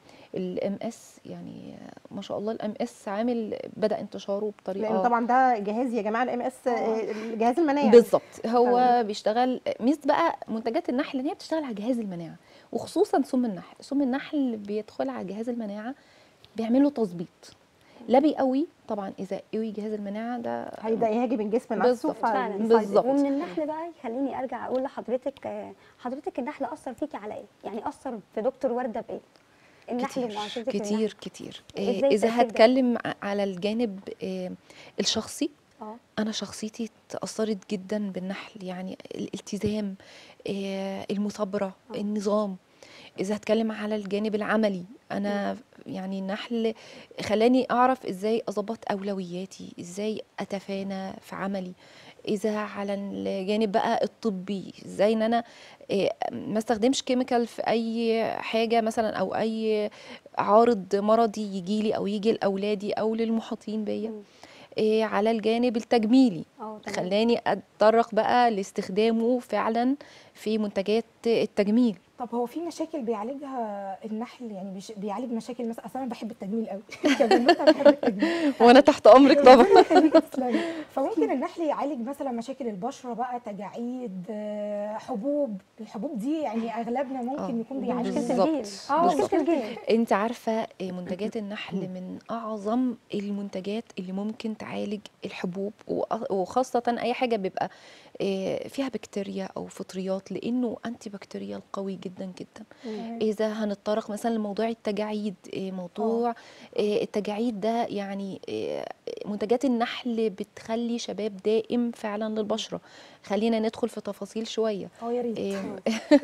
I: الام اس يعني ما شاء الله الام اس عامل بدا انتشاره بطريقه
J: لان طبعا ده جهاز يا جماعه الام اس جهاز المناعه
I: بالظبط هو
J: تمام.
I: بيشتغل ميزه بقى منتجات النحل ان هي بتشتغل على جهاز المناعه وخصوصا سم النحل سم النحل بيدخل على جهاز المناعه بيعمل له تظبيط لا بيقوي طبعا اذا قوي جهاز المناعه ده
J: هيبدا يهاجم الجسم نفسه
I: بالظبط.
H: فعلا
I: بالظبط.
H: ومن النحل بقى خليني ارجع اقول لحضرتك آه، حضرتك النحل اثر فيكي على ايه؟ يعني اثر في دكتور ورده بايه؟ النحل
I: كتير
H: ومعاشرتك
I: كتير
H: للنحل.
I: كتير
H: إزاي
I: إيه، اذا
H: الترتيب ده؟
I: هتكلم ع- على الجانب إيه، الشخصي
H: اه
I: انا شخصيتي تاثرت جدا بالنحل يعني الالتزام إيه، المثابره النظام اذا هتكلم على الجانب العملي انا يعني النحل خلاني اعرف ازاي اظبط اولوياتي ازاي اتفانى في عملي اذا على الجانب بقى الطبي ازاي ان انا إيه، ما استخدمش كيميكال في اي حاجه مثلا او اي عارض مرضي يجي لي او يجي لاولادي او للمحيطين بيا إيه، على الجانب التجميلي
H: اه تمام
I: خلاني اتطرق بقى لاستخدامه فعلا في منتجات التجميل
G: طب هو في مشاكل بيعالجها النحل يعني بيش- بيعالج مشاكل مثلا اصل انا بحب التجميل قوي كبنوته بحب التجميل
I: وانا تحت امرك طبعا
G: ربنا يخليكي تسلمي. فممكن النحل يعالج مثلا مشاكل البشره بقى تجاعيد آه، حبوب الحبوب دي يعني اغلبنا ممكن
I: آه،
G: يكون بيعالج
H: مشكله الجيل
I: بالظبط
G: آه،
I: بالظبط.
H: مشكله الجيل
I: انت عارفه إيه، منتجات النحل من اعظم المنتجات اللي ممكن تعالج الحبوب وأ- وخاصه اي حاجه بيبقى إيه، فيها بكتيريا او فطريات لانه انتي بكتيريال قوي جدا جدا اذا هنتطرق مثلا لموضوع التجاعيد إيه، موضوع إيه، التجاعيد ده يعني إيه، منتجات النحل بتخلي شباب دائم فعلا للبشره خلينا ندخل في تفاصيل شويه
G: اه يا ريت
I: إيه،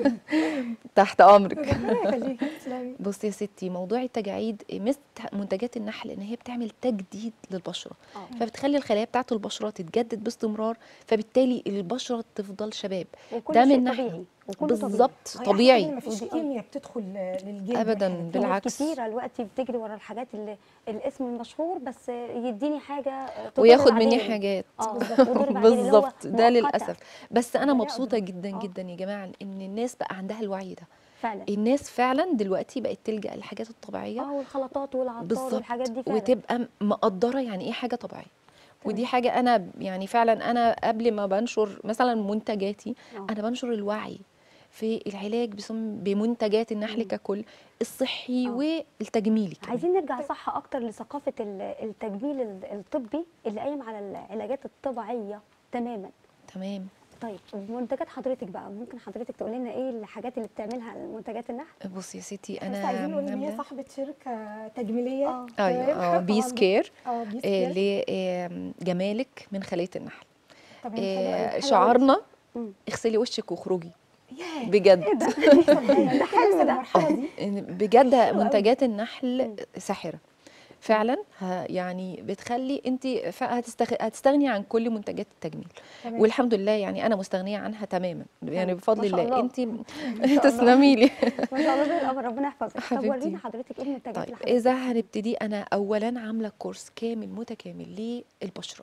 I: تحت امرك
G: ربنا يخليكي تسلمي
I: بصي يا ستي موضوع التجاعيد ميزه منتجات النحل ان هي بتعمل تجديد للبشره
H: آه.
I: فبتخلي الخلايا بتاعه البشره تتجدد باستمرار فبالتالي البشره تفضل شباب
H: وكل
I: ده
H: شيء
I: من
H: طبيعي
I: ناحيه
H: وكله
I: بالظبط
G: ما
I: طبيعي
G: فيش كيمياء بتدخل للجلد
I: أبداً،
G: والحاجات دي.
H: في ناس
I: بالعكس.
H: كتيرة دلوقتي بتجري ورا الحاجات اللي الاسم المشهور بس يديني حاجة تضر
I: وياخد مني
H: بعدين.
I: حاجات
H: اه وتضر بعدين اللي هو
I: بالظبط ده
H: مؤقتة.
I: للاسف بس انا
H: ده
I: مبسوطه
H: يقدر.
I: جدا
H: آه.
I: جدا يا جماعه ان الناس بقى عندها الوعي ده
H: فعلا
I: الناس فعلا دلوقتي بقت تلجا للحاجات الطبيعيه
H: اه والخلطات والعطار
I: بالظبط
H: والحاجات دي فعلا
I: وتبقى م- مقدره يعني ايه حاجه طبيعيه ودي حاجه انا يعني فعلا انا قبل ما بنشر مثلا منتجاتي
H: آه.
I: انا بنشر الوعي في العلاج بسم بمنتجات النحل ككل الصحي
H: آه.
I: والتجميلي كمان.
H: عايزين نرجع صح اكتر لثقافة ال- التجميل ال- الطبي اللي قايم على العلاجات الطبيعية تماما
I: تمام
H: طيب منتجات حضرتك بقى ممكن حضرتك تقولي لنا ايه الحاجات اللي بتعملها منتجات النحل
I: بصي يا ستي
G: بس
I: انا
G: عايزين نقول ان هي
I: عاملة-
G: صاحبه شركه تجميليه
H: اه
I: ايوه اه بيس كير
G: اه بيس
I: آه،
G: كير
I: لجمالك من خليه النحل
G: تمام حلو
I: آه،
G: قوي.
I: شعارنا
H: مم.
I: اغسلي وشك واخرجي
G: ياه
I: بجد
G: ده حلو ده المرحله دي
I: إن بجد
G: حلو قوي.
I: منتجات النحل ساحره فعلا ها يعني بتخلي انت هتستغ... هتستغني عن كل منتجات التجميل
G: تمام.
I: والحمد لله يعني انا مستغنيه عنها تماما يعني
H: ما
I: بفضل
H: شاء
I: الله
H: الله.
I: انت
H: الله.
I: تسلمي لي
H: ما شاء الله زي القمر ربنا يحفظك طب
I: حبيبتي.
H: ورينا حضرتك ايه المنتجات
I: طيب
H: اللي حضرتك
I: اذا هنبتدي انا اولا عامله كورس كامل متكامل للبشره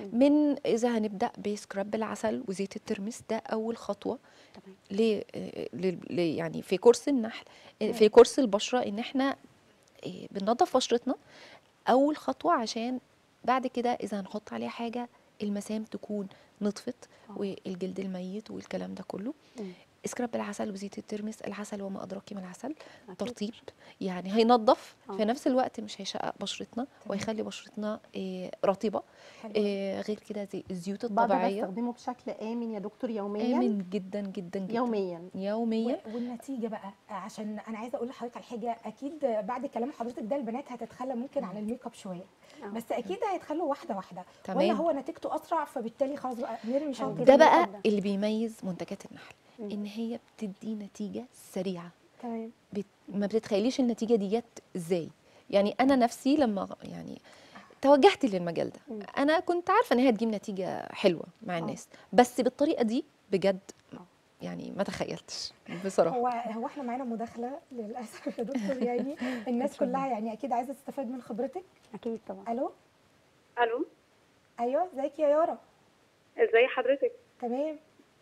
I: من اذا هنبدا بسكراب العسل وزيت الترمس ده اول خطوه
H: تمام
I: ل ل- ل- يعني في كورس النحل في كورس البشره ان احنا إيه، بننظف بشرتنا اول خطوه عشان بعد كده اذا هنحط عليها حاجه المسام تكون نطفت
H: آه.
I: والجلد الميت والكلام ده كله
H: مم.
I: اسكراب العسل وزيت الترمس العسل وما ادراك ما العسل
H: أكيد.
I: ترطيب يعني هينظف
H: آه.
I: في نفس الوقت مش هيشقق بشرتنا وهيخلي بشرتنا إيه رطبه
G: حلو.
I: إيه غير كده زي الزيوت
J: بقدر
I: الطبيعيه
J: استخدمه بشكل امن يا دكتور يوميا
I: امن جدا جدا جدا
J: يوميا
I: يوميا
G: و- والنتيجه بقى عشان انا عايزه اقول لحضرتك على حاجه اكيد بعد كلام حضرتك ده البنات هتتخلى ممكن عن الميك اب شويه
H: آه.
G: بس اكيد هيتخلوا واحده واحده ولا
I: تمام.
G: هو نتيجته اسرع فبالتالي خلاص بقى نرمي شنطه
H: كده
I: ده
H: الميك
I: بقى
H: اب ده.
I: اللي بيميز منتجات النحل
H: مم.
I: ان هي بتدي نتيجه سريعه
G: تمام
I: بت... ما بتتخيليش النتيجه ديت ازاي يعني انا نفسي لما يعني توجهت للمجال ده
H: مم.
I: انا كنت عارفه ان هي هتجيب نتيجه حلوه مع الناس بس بالطريقه دي بجد يعني ما تخيلتش بصراحه
G: هو هو احنا معانا مداخله للاسف يا دكتور يعني الناس كلها يعني اكيد عايزه تستفاد من خبرتك
H: اكيد طبعا
G: الو
E: الو
G: ايوه ازيك يا يارا
E: ازي حضرتك
G: تمام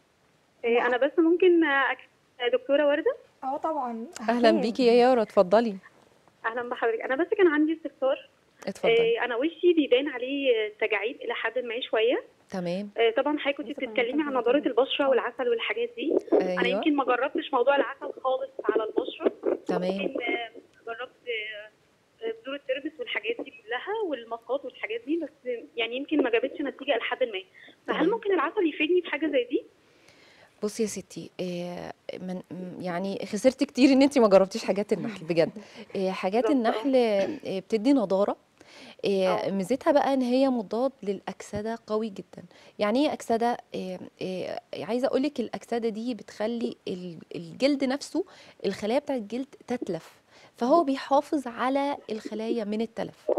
E: إيه، انا بس ممكن أك- دكتوره ورده
G: اه طبعا
I: اهلا
G: أكيد.
I: بيكي يا يارا اتفضلي
E: اهلا بحضرتك انا بس كان عندي استفسار
I: اتفضلي
E: إيه، انا وشي بيبان عليه تجاعيد الى حد ما شويه
I: تمام
E: إيه، طبعا حضرتك كنت
H: لسه كنا
E: بتتكلمي عن
H: بنتكلم
E: نضاره
H: فيه.
E: البشره والعسل والحاجات دي انا
I: ايوه
E: يمكن ما جربتش موضوع العسل خالص على البشره
I: تمام
E: يمكن آه، جربت آه، آه، بذور التربس والحاجات دي كلها والماسكات والحاجات دي بس يعني يمكن ما جابتش نتيجه لحد ما فهل
I: تمام.
E: ممكن العسل يفيدني في حاجه زي دي؟
I: بصي يا ستي إيه من م- يعني خسرت كتير ان انت ما جربتيش حاجات النحل بجد إيه حاجات
E: بالظبط.
I: النحل إيه بتدي نضاره إيه
E: آه.
I: ميزتها بقى ان هي مضاد للاكسده قوي جدا يعني ايه اكسده إيه إيه عايزه اقول لك الاكسده دي بتخلي ال- الجلد نفسه الخلايا بتاعت الجلد تتلف فهو بيحافظ على الخلايا من التلف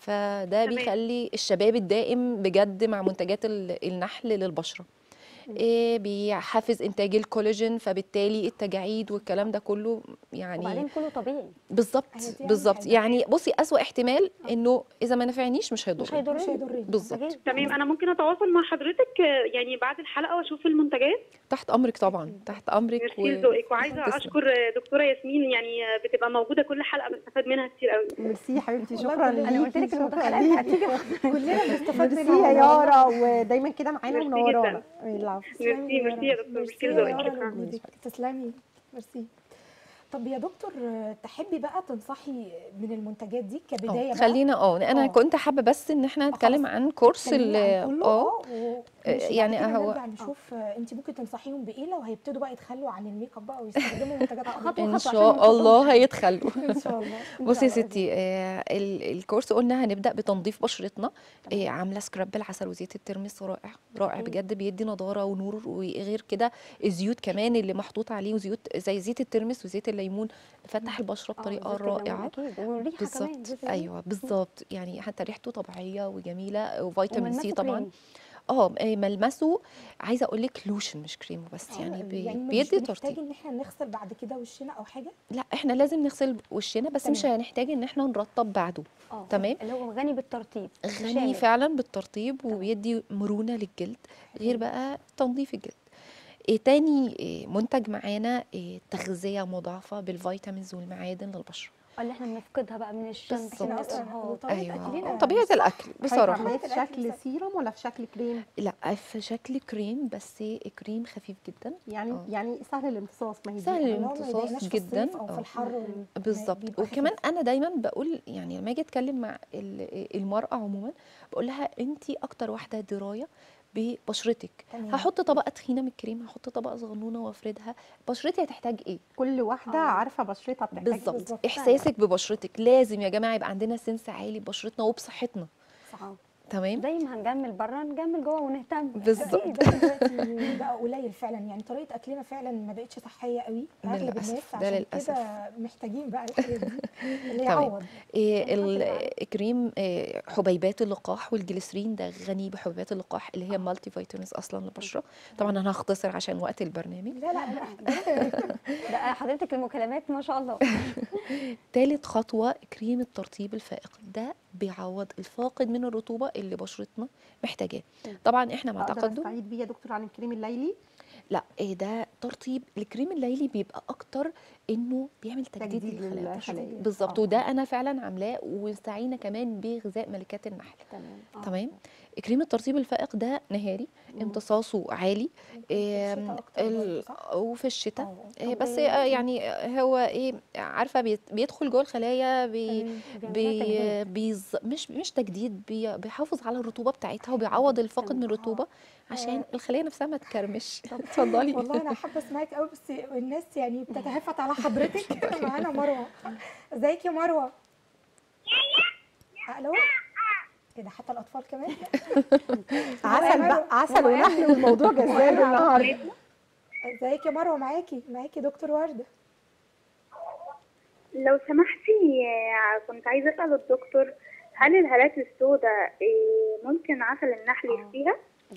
I: فده
E: تمام.
I: بيخلي الشباب الدائم بجد مع منتجات ال- النحل للبشره إيه بيحفز انتاج الكولاجين فبالتالي التجاعيد والكلام ده كله يعني
H: وبعدين كله طبيعي
I: بالظبط
G: هي دي أهم
I: بالظبط
G: حاجة.
I: يعني بصي اسوأ احتمال انه اذا ما نفعنيش مش
H: مش
I: هيضر
G: مش
H: هيضرني
G: هيضرني
I: بالظبط
H: أكيد.
E: تمام انا ممكن اتواصل مع حضرتك آه، يعني بعد الحلقه واشوف المنتجات
I: تحت امرك طبعا تحت امرك
E: ميرسي لذوقك وعايزه
I: تسلم.
E: اشكر آه، دكتوره ياسمين يعني آه، بتبقى موجوده كل حلقه بستفاد منها كتير قوي
J: ميرسي يا حبيبتي
G: والله
J: شكرا
G: كلنا-
J: ليكي
H: انا قلت لك
J: شكراً
H: المداخلات
J: ليكي.
H: هتيجي
G: كلنا بنستفاد
J: ميرسي
G: منها
J: يا
G: والله.
J: يارا ودايما كده معانا
E: ميرسي
J: منورانا
E: جداً.
J: العفو
E: ميرسي ميرسي يا دكتور
G: ميرسي
E: ميرسي
G: يا
E: لذوقك
G: يارا
E: شكرا
G: لوجودك تسلمي ميرسي طب يا دكتور آه، تحبي بقى تنصحي من المنتجات دي كبدايه
I: اه
G: بقى
I: خلينا اه انا
G: آه.
I: كنت حابه بس ان احنا
G: آه،
I: نتكلم
G: خلاص.
I: عن كورس ال
G: اتكلمي عن كله
I: اه
G: اه و- ماشي،
I: يعني
G: بعد كده
I: هو-
G: نرجع نشوف انت ممكن تنصحيهم بايه لو هيبتدوا بقى يتخلوا عن الميك اب بقى ويستخدموا منتجات
H: خطوة
G: خطوه
I: ان
H: خطوة عشان ما
I: شاء الله
H: نشوفهمش.
I: هيتخلوا
G: ان شاء الله إن
I: بصي يا
G: شاء الله.
I: ستي آه ال- الكورس قلنا هنبدا بتنظيف بشرتنا آه عامله سكراب بالعسل وزيت الترمس رائع رائع
H: أكيد.
I: بجد بيدي نضاره ونور وغير كده الزيوت كمان اللي محطوط عليه وزيوت زي زيت الترمس وزيت الليمون بفتح البشره
H: آه،
I: بطريقه
H: زيت الليمون
I: رائعه
H: اكيد والريحه كمان
I: بالظبط
H: زيت الليمون.
I: ايوه بالظبط يعني حتى ريحته طبيعيه وجميله وفيتامين سي
H: وملمسه
I: طبعا
H: كريمي.
I: اه آه، ملمسه عايزه اقول لك لوشن مش كريم بس
G: آه،
I: يعني, بي
G: يعني مش
I: بيدي
G: بنحتاج
I: ترطيب
G: ان احنا نغسل بعد كده وشنا او حاجه
I: لا احنا لازم نغسل وشنا بس مش
G: تمام.
I: هنحتاج ان احنا نرطب بعده
H: اه
I: تمام.
H: اللي هو غني بالترطيب
I: غني
H: شامل.
I: فعلا بالترطيب
H: تمام.
I: وبيدي مرونه للجلد غير بقى تنظيف الجلد إيه تاني إيه منتج معانا إيه تغذيه مضاعفه بالفيتامينز والمعادن للبشره
H: اللي احنا بنفقدها بقى من الشمس
I: بالظبط.
G: احنا
H: من
G: اصلا
H: الارهاق
G: وطريقه
I: ايوه
G: اكلنا
I: طبيعه
G: صح.
I: الاكل بصراحه
J: عمليه في
G: الأكل
J: شكل
G: صح.
J: سيرم ولا في شكل كريم
I: لا في شكل كريم بس كريم خفيف جدا
J: يعني
I: آه.
J: يعني سهل الامتصاص ما هي دي
I: سهل
G: اللي هو ما
I: الامتصاص
G: يضايقناش في
I: جدا
G: الصيف او في
I: آه.
G: الحر وال-
I: بالظبط
G: بيبقى
I: وكمان
G: خفيف.
I: انا دايما بقول يعني لما اجي اتكلم مع ال- المراه عموما بقول لها انت اكتر واحده درايه ببشرتك
G: تمام.
I: هحط طبقه تخينه من الكريم هحط طبقه صغنونه وافردها بشرتي هتحتاج ايه
J: كل واحده
H: آه.
J: عارفه بشرتها بتحتاج إيه.
I: بالظبط
G: بالظبط.
I: احساسك ببشرتك لازم يا جماعه يبقى عندنا سنس عالي ببشرتنا وبصحتنا
H: صح
I: تمام
H: زي ما هنجمل بره نجمل جوه ونهتم
I: بالظبط.
H: أكيد.
G: ده دلوقتي بقى قليل فعلا يعني طريقه اكلنا فعلا ما بقتش صحيه قوي اغلب
I: للأسف،
G: الناس
I: ده
G: عشان
I: للأسف.
G: كده محتاجين بقى الحاجات دي اللي
I: تمام.
G: يعوض
I: إيه
H: نحط
I: ال-
H: بقى.
I: الكريم إيه حبيبات اللقاح والجليسرين ده غني بحبيبات اللقاح اللي هي مالتي فيتامينز اصلا للبشره طبعا انا هختصر عشان وقت البرنامج
G: لا لا لا
H: ده حضرتك المكالمات ما شاء الله
I: تالت خطوة كريم الترطيب الفائق ده بيعوض الفاقد من الرطوبة اللي بشرتنا محتاجاه طبعا احنا مع
J: اقدر
I: تقدم
J: استعيد بيه يا دكتور عن الكريم الليلي
I: لا إيه ده ترطيب الكريم الليلي بيبقى اكتر انه بيعمل تجديد,
J: تجديد
I: للخلايا
J: للخلايا.
I: بالظبط
J: آه.
I: وده انا فعلا عاملاه واستعينا كمان بغذاء ملكات النحل
J: تمام
I: تمام كريم الترطيب الفائق ده نهاري امتصاصه عالي آم،
G: أكتر برضه،
I: ال-
G: صح؟
I: وفي الشتاء
G: آه.
I: آه،
H: طب
I: بس
H: إيه-
I: آه، يعني هو ايه عارفه بيت- بيدخل جوه الخلايا بي
H: تمام. بيعمل لها
I: بي
H: تجديد.
I: بيز مش مش تجديد بي بيحافظ على الرطوبه بتاعتها وبيعوض الفاقد من الرطوبه عشان الخليه نفسها ما تكرمش اتفضلي
G: والله انا حابه اسمعك قوي بس الناس يعني بتتهفت على حضرتك معانا مروه ازيك يا مروه الو ايه ده حتى الاطفال كمان
J: عسل بقى عسل ونحل والموضوع جذاب النهارده
G: ازيك يا مروه معاكي معاكي دكتور ورده
E: لو سمحتي آه، كنت عايزة أسأل الدكتور هل الهالات السوداء آه، ممكن عسل النحل يخفيها؟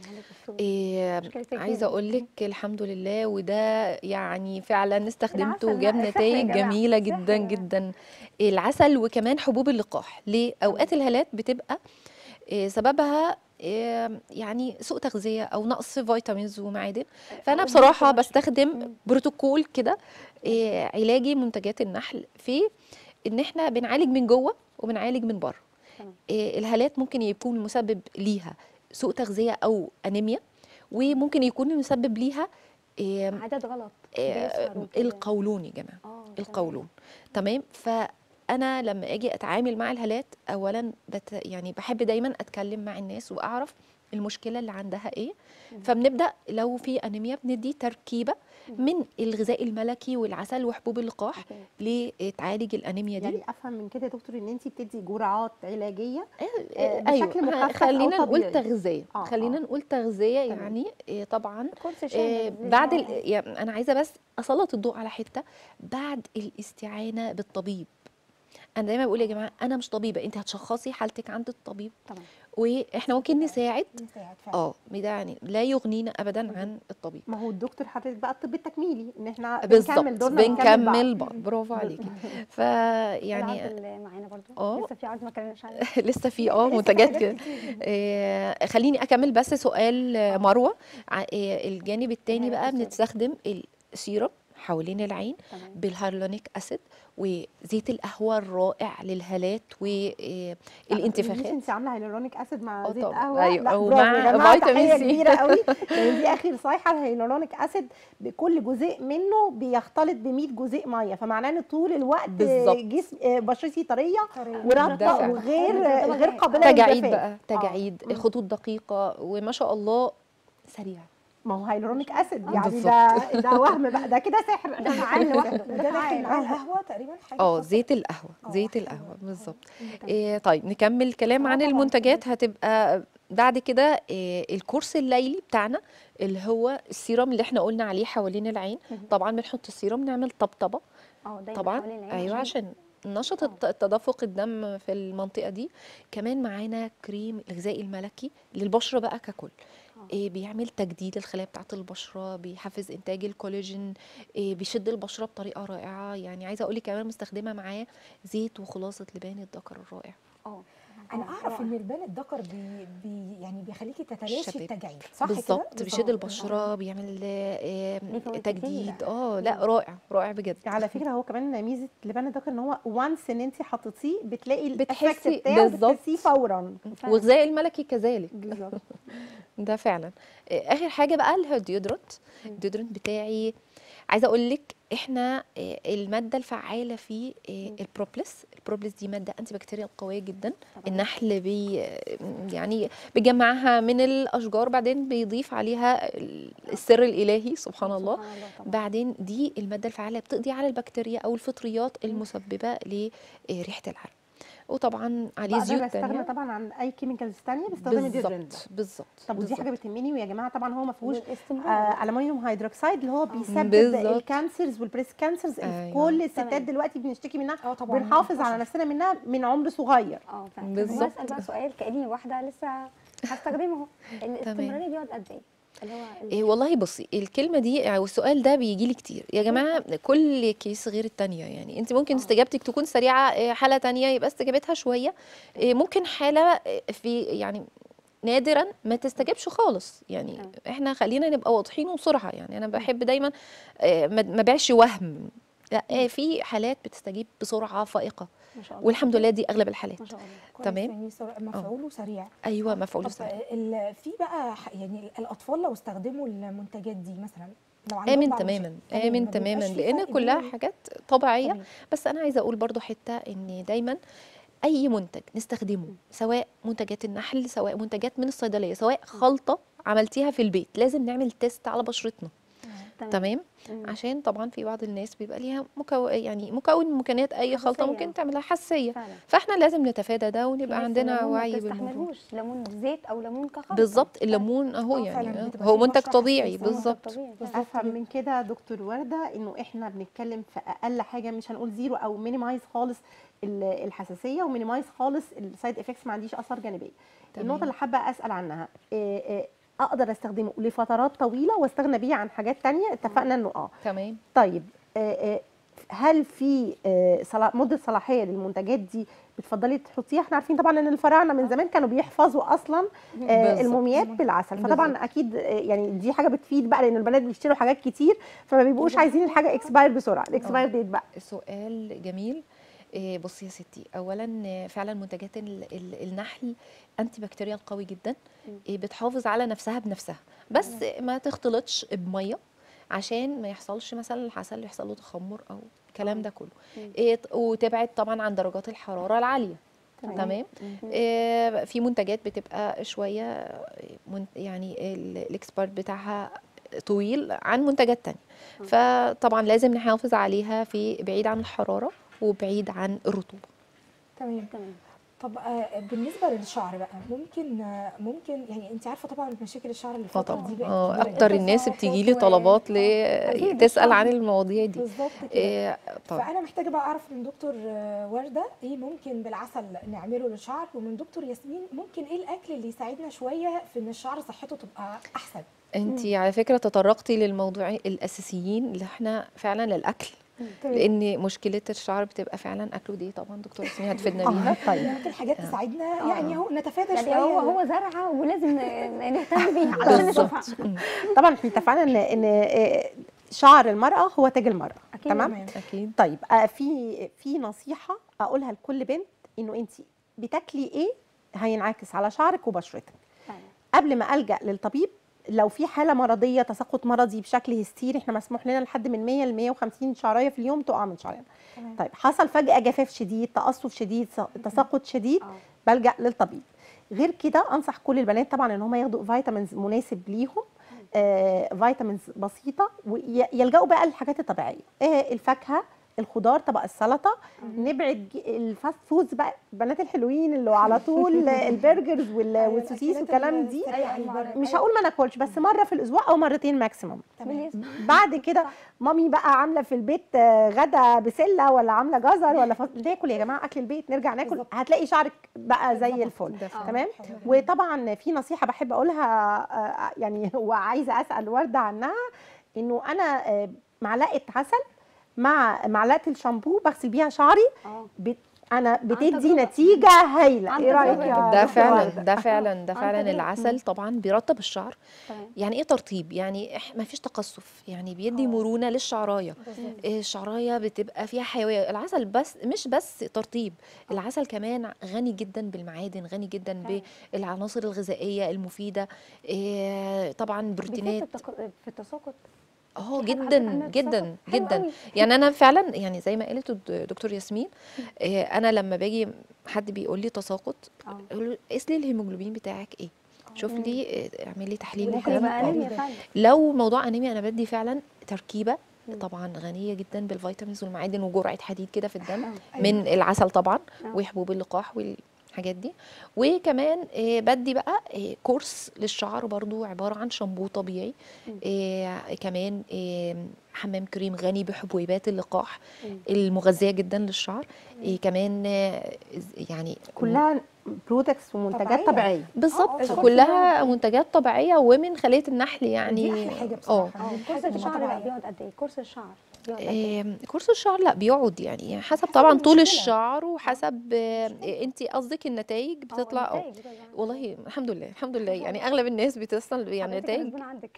I: إيه
H: مشكلة
I: عايزه
H: الجلد.
I: اقول لك الحمد لله وده يعني فعلا استخدمته
H: العسل
I: وجاب
H: لا، سحر يا
I: نتائج
H: جماعة،
I: جميله جدا
H: سحر.
I: جدا العسل وكمان حبوب اللقاح ليه اوقات الهالات بتبقى إيه سببها إيه يعني سوء تغذيه او نقص فيتامينز ومعادن فانا
H: أو
I: بصراحه
H: بيبقى
I: بستخدم بروتوكول كده إيه علاجي منتجات النحل في ان احنا بنعالج من جوه وبنعالج من بره
H: تمام.
I: إيه الهالات ممكن يكون مسبب ليها سوء تغذيه او انيميا وممكن يكون المسبب ليها إيه
H: عدد غلط
I: إيه
H: بيسهر وكده.
I: القولون يا جماعه
H: آه، تمام.
I: القولون تمام فانا لما اجي اتعامل مع الهالات اولا بت يعني بحب دايما اتكلم مع الناس واعرف المشكله اللي عندها ايه فبنبدا لو في انيميا بندي تركيبه من الغذاء الملكي والعسل وحبوب اللقاح لتعالج الانيميا دي
J: يعني افهم من كده يا دكتور ان انت بتدي جرعات علاجيه
I: آه،
J: آه،
I: ايوه
J: بشكل مخفف
I: خلينا
J: أو
I: نقول
J: طبيعي.
I: تغذيه
J: آه،
I: خلينا
J: آه.
I: نقول تغذيه
J: تمام.
I: يعني آه، طبعا
H: كورس
I: آه،
H: شامل
I: بعد
H: للجماعة.
I: ال... يعني انا عايزه بس اسلط الضوء على حته بعد الاستعانه بالطبيب انا دايما بقول يا جماعه انا مش طبيبه انت هتشخصي حالتك عند الطبيب
H: تمام.
I: واحنا ممكن نساعد
G: نساعد فعلا
I: اه ده يعني لا يغنينا ابدا عن الطبيب
J: ما هو الدكتور حضرتك بقى الطب التكميلي ان احنا
I: بالظبط
J: بنكمل دورنا ونكمل
I: بنكمل
J: بعض.
I: بقى برافو عليكي فيعني
H: العرض اللي معانا برضو
I: آه.
H: لسه في عرض ما اتكلمناش عنه
I: لسه في اه منتجات كده آه، خليني اكمل بس سؤال آه، مروه ع- آه، الجانب التاني
H: الهالات
I: بقى
H: السوداء.
I: بنستخدم السيرم حوالين العين
H: تمام.
I: بالهيالورونيك اسيد وزيت القهوه الرائع للهالات والانتفاخات
J: انت عامله هيلورونيك اسيد مع
I: آه
J: زيت
I: طبعاً.
J: قهوه
I: أيوة،
J: لا
I: ومع
J: برافو يا جماعه
I: فيتامين
J: تحيه
I: سي.
J: كبيره قوي لان دي اخر صيحه الهيلورونيك اسيد بكل جزيء منه بيختلط ب 100 جزيء ميه فمعناه ان طول الوقت
I: بالظبط.
J: جسم آه، بشرتي طريه
G: طريقة.
I: ده
J: ورطبه
I: فعلا.
J: وغير
H: ده
J: غير
H: طبعاً.
J: قابله
I: تجاعيد
J: للجفاف
I: بقى تجاعيد خطوط دقيقه وما شاء الله سريع
J: ما هو هيلورونيك اسيد
I: آه،
J: يعني
I: بالظبط.
J: ده ده وهم بقى ده كده سحر
H: ده فعال لوحده
G: ده داخل معاه القهوه تقريبا حاجه
I: اه
G: خاصة.
I: زيت القهوه
G: آه،
I: زيت
G: حلو.
I: القهوه
G: آه.
I: بالظبط إيه طيب نكمل كلام
G: آه،
I: عن
G: طبعاً.
I: المنتجات هتبقى بعد كده إيه الكورس الليلي بتاعنا اللي هو السيرم اللي احنا قلنا عليه حوالين العين طبعا بنحط السيرم نعمل طبطبه
H: اه دايما
I: طبعا
H: حوالين العين
I: ايوه عشان نشط الت- التدفق الدم في المنطقه دي كمان معانا كريم الغذائي الملكي للبشره بقى ككل إيه بيعمل تجديد الخلايا بتاعه البشره بيحفز انتاج الكولاجين إيه بيشد البشره بطريقه رائعه يعني عايزه اقول لك كمان مستخدمه معاه زيت وخلاصه لبان الذكر الرائع
H: اه
G: انا اعرف ان البان الذكر بي, بي يعني بيخليكي تتلاشي
I: الشباب.
G: التجاعيد صح كده
I: بالظبط بيشد البشره بيعمل آه،
H: ليه فوائد
I: تجديد
H: كتير.
I: اه لا رائع رائع بجد
J: على فكره هو كمان ميزه لبان الذكر ان هو وانس ان انت حطيتيه بتلاقي الايفكت
I: بتحسي-
J: بتاعه
I: بالظبط.
J: بتحسيه فورا
I: والغذاء الملكي كذلك
J: بالظبط
I: ده فعلا آه، اخر حاجه بقى اللي هو الديودرنت الديودرنت بتاعي عايزه اقول لك احنا آه، الماده الفعاله فيه آه، البروبلس البروبلس دي ماده انتي بكتيريال قويه جدا النحل بي آه، يعني بيجمعها من الاشجار بعدين بيضيف عليها ال- السر الالهي سبحان الله
H: سبحان الله طبعا
I: بعدين دي الماده الفعاله بتقضي على البكتيريا او الفطريات المسببه لريحه العرق وطبعا عليه
J: بقدر
I: زيوت
J: استغنى
I: تانية
J: طبعا عن اي كيميكالز ثانيه بستخدم الديودرنت
I: بالظبط بالظبط
J: طب ودي
I: بالظبط.
J: حاجه بتهمني ويا جماعه طبعا هو ما فيهوش
H: والاستمرار.
J: آه الومنيوم هيدروكسيد اللي هو بيسبب
I: بالظبط.
J: الكانسرز والبريست كانسرز اللي
I: أيوة.
J: كل الستات
H: تمام.
J: دلوقتي بنشتكي منها
G: اه طبعا
J: بنحافظ على نفسنا منها من عمر صغير
H: اه فعلا
I: بالظبط.
H: بالظبط بقى سؤال كاني واحده لسه هستخدمه اهو الاستمراريه بيقعد قد ايه اللي هو ال-
I: إيه والله بصي الكلمه دي او السؤال ده بيجي لي كتير يا جماعه كل كيس غير التانية يعني انت ممكن استجابتك تكون سريعه إيه، حاله تانية يبقى استجابتها شويه إيه، ممكن حاله إيه، في يعني نادرا ما تستجبش خالص يعني احنا خلينا نبقى واضحين وبسرعه يعني انا بحب دايما آه، ما ما بيعش وهم لا آه، في حالات بتستجيب بسرعه فائقه
H: ما شاء الله
I: والحمد لله دي اغلب الحالات
H: ما شاء الله
G: كويس،
I: تمام.
G: يعني سر- مفعوله سريع
I: ايوه مفعول
G: طب
I: سريع
G: ال- في بقى ح- يعني الاطفال لو استخدموا المنتجات دي مثلا لو عندهم
I: امن
G: بعض
I: تماما
G: المشاكل،
I: امن
G: ما
I: تماما
G: بيبقاش في
I: لان
G: فرق
I: كلها
G: بين-
I: حاجات طبيعيه
H: تمام.
I: بس انا عايزه اقول برضو حته ان دايما اي منتج نستخدمه سواء منتجات النحل سواء منتجات من الصيدليه سواء خلطه عملتيها في البيت لازم نعمل تيست على بشرتنا تمام
H: مم.
I: عشان طبعا في بعض الناس بيبقى ليها مكو... يعني مكون من مكونات اي خلطه
H: حساسية.
I: ممكن تعملها حساسيه
H: فعلا
I: فاحنا لازم نتفادى ده
H: في
I: ونبقى
H: ناس
I: عندنا
H: الليمون ما
I: وعي بالموضوع
H: بتستحملوش ليمون زيت او ليمون كخلطه
I: بالظبط الليمون اهو
G: آه، فعلاً
I: يعني
G: بتبقى
I: هو
G: فيه
I: منتج
G: بشرة
I: طبيعي
G: حساسة.
I: بالظبط
H: طبيعي
J: افهم من كده يا دكتور ورده انه احنا بنتكلم في اقل حاجه مش هنقول زيرو او مينيمايز خالص ال- الحساسيه ومينيمايز خالص السايد افكتس ما عنديش اثار جانبيه
I: تمام.
J: النقطه اللي حابه اسال عنها إيه إيه اقدر استخدمه لفترات طويله واستغنى بيه عن حاجات تانية اتفقنا انه اه
I: تمام
J: طيب آه، آه، هل في آه، صلا- مده صلاحيه للمنتجات دي بتفضلي تحطيها احنا عارفين طبعا ان الفراعنه من زمان كانوا بيحفظوا اصلا آه،
I: بالظبط.
J: الموميات بالعسل فطبعا
I: بالظبط.
J: اكيد آه، يعني دي حاجه بتفيد بقى لان البنات بيشتروا حاجات كتير فما بيبقوش عايزين الحاجه اكسباير بسرعه الاكسباير ديت بقى
I: سؤال جميل إيه، بصي يا ستي اولا آه، فعلا منتجات ال- ال- النحل انتي بكتيريال قوي جدا إيه، بتحافظ على نفسها بنفسها بس ما تختلطش بميه عشان ما يحصلش مثلا العسل يحصل له تخمر او الكلام ده كله إيه، ت- وتبعد طبعا عن درجات الحراره العاليه تمام إيه، في منتجات بتبقى شويه آه، من- يعني ال- الاكسبيرت بتاعها طويل عن منتجات تانية فطبعا لازم نحافظ عليها في بعيد عن الحراره وبعيد عن الرطوبه
G: تمام
H: تمام
G: طب آه، بالنسبه للشعر بقى ممكن آه، ممكن يعني انت عارفه طبعا مشاكل الشعر اللي
I: اه
G: الفتره
I: طبعا
G: دي بقت
I: اه
G: كبيرة
I: اكتر
G: جداً.
I: الناس
G: تساقط
I: بتيجي لي
G: و-
I: طلبات ل
G: أكيد
I: تسال
G: الشعر.
I: عن المواضيع دي
G: بالظبط كده
I: إيه طبعا
G: فانا محتاجه بقى اعرف من دكتور آه، ورده ايه ممكن بالعسل نعمله للشعر ومن دكتور ياسمين ممكن ايه الاكل اللي يساعدنا شويه في ان الشعر صحته تبقى احسن
I: انت على فكره تطرقتي للموضوع الاساسيين اللي احنا فعلا للاكل
G: تمام.
I: لان مشكله الشعر بتبقى فعلا اكله دي طبعا دكتور ياسمين هتفيدنا بيها
J: طيب
G: ممكن حاجات تساعدنا يعني اهو نتفادى
H: يعني
G: شويه
H: هو هو زرعه ولازم ن- نهتم بيها علشان
I: بالظبط
H: نشوفها
I: مم.
J: طبعا احنا اتفقنا ان ان آه، شعر المراه هو تاج المراه
H: أكيد.
J: تمام
G: تمام
I: اكيد
J: طيب آه، في في نصيحه اقولها لكل بنت انه انت بتاكلي ايه هينعكس على شعرك وبشرتك
H: فعلا.
J: قبل ما الجا للطبيب لو في حاله مرضيه تساقط مرضي بشكل هستيري احنا مسموح لنا لحد من 100 ل 150 شعرايه في اليوم تقع من شعرنا
G: تمام.
J: طيب حصل فجاه جفاف شديد تقصف شديد س- تساقط شديد
H: آه.
J: بلجا للطبيب غير كده انصح كل البنات طبعا ان هم ياخدوا فيتامينز مناسب ليهم آه فيتامينز بسيطه ويلجأوا بقى للحاجات الطبيعيه آه الفاكهه الخضار طبق السلطه نبعد ج- الفاست فودز بقى البنات الحلوين اللي على طول البرجرز وال-
G: أيوة،
J: والسوسيس
G: الأكلات
J: والكلام دي
G: السريعة البر-
J: مش هقول ما ناكلش بس مره في الاسبوع او مرتين ماكسيموم
G: تمام
J: بعد كده مامي بقى عامله في البيت آه، غدا بسله ولا عامله جزر ولا فص... ناكل يا جماعه اكل البيت نرجع ناكل
G: بالظبط.
J: هتلاقي شعرك بقى زي
G: بالظبط.
J: الفل
I: ده فعلا.
J: تمام
G: حلو.
J: وطبعا في نصيحه بحب اقولها آه، يعني وعايزه اسال ورده عنها انه انا آه، معلقه عسل مع معلقه الشامبو بغسل بيها شعري
H: اه
J: بت... انا بتدي
H: تجربة.
J: نتيجه هايله
H: عن
J: ايه رايك
H: تجربة.
J: يا
I: ده
J: دكتور
I: فعلا
J: وردة؟
I: ده فعلا ده
H: عن
I: فعلا
H: تجربة.
I: العسل طبعا بيرطب الشعر
H: تمام
I: يعني ايه ترطيب يعني ما فيش تقصف يعني بيدي مرونه للشعرايه
G: بالظبط.
I: إيه، الشعرايه بتبقى فيها حيويه العسل بس مش بس ترطيب العسل كمان غني جدا بالمعادن غني جدا
H: فعلا.
I: بالعناصر الغذائيه المفيده إيه، طبعا
H: بيفيد
I: بروتينات
H: في التق- في التساقط
I: اه
H: حاجة
I: جدا
H: حسيت إنها
I: جدا
H: تساقط. حلو
I: جدا
H: قوي.
I: يعني انا فعلا يعني زي ما قالت الد- دكتور ياسمين إيه، انا لما باجي حد بيقول لي تساقط
H: اه
I: اقول له قيس لي الهيموجلوبين بتاعك ايه شوف لي إيه، اعمل لي تحليل
H: ممكن
I: والكلام
H: يبقى
I: ده.
H: انيميا فعلا
I: لو موضوع انيميا انا بدي فعلا تركيبه
H: مم.
I: طبعا غنيه جدا بالفيتامينز والمعادن وجرعه حديد كده في الدم
H: آه.
I: من العسل طبعا
H: آه.
I: وحبوب اللقاح والحاجات دي وكمان آه، بدي بقى آه، كورس للشعر برضو عباره عن شامبو طبيعي
H: مم.
I: آه، كمان آه، حمام كريم غني بحبوبات اللقاح
H: مم.
I: المغذيه جدا للشعر آه، كمان آه، يعني
J: كلها برودكتس ومنتجات
G: طبيعية.
J: طبيعيه
I: بالظبط
G: الكورس
I: كلها
G: ده-
I: منتجات طبيعيه ومن خليه النحل يعني
G: دي احلى حاجه
I: اه
G: بصراحه
H: اه
G: إن
H: كورس
G: الحاجة
H: الشعر بقى
G: طبيعية.
H: بيقعد قد ايه كورس الشعر
I: آم، كورس الشعر لا بيقعد يعني حسب طبعا طول الشعر وحسب انت قصدك النتائج بتطلع اه
H: النتائج بتطلع.
I: والله الحمد لله الحمد لله يعني اغلب الناس بتصل يعني
H: حضرتك
I: نتائج
H: مسجون عندك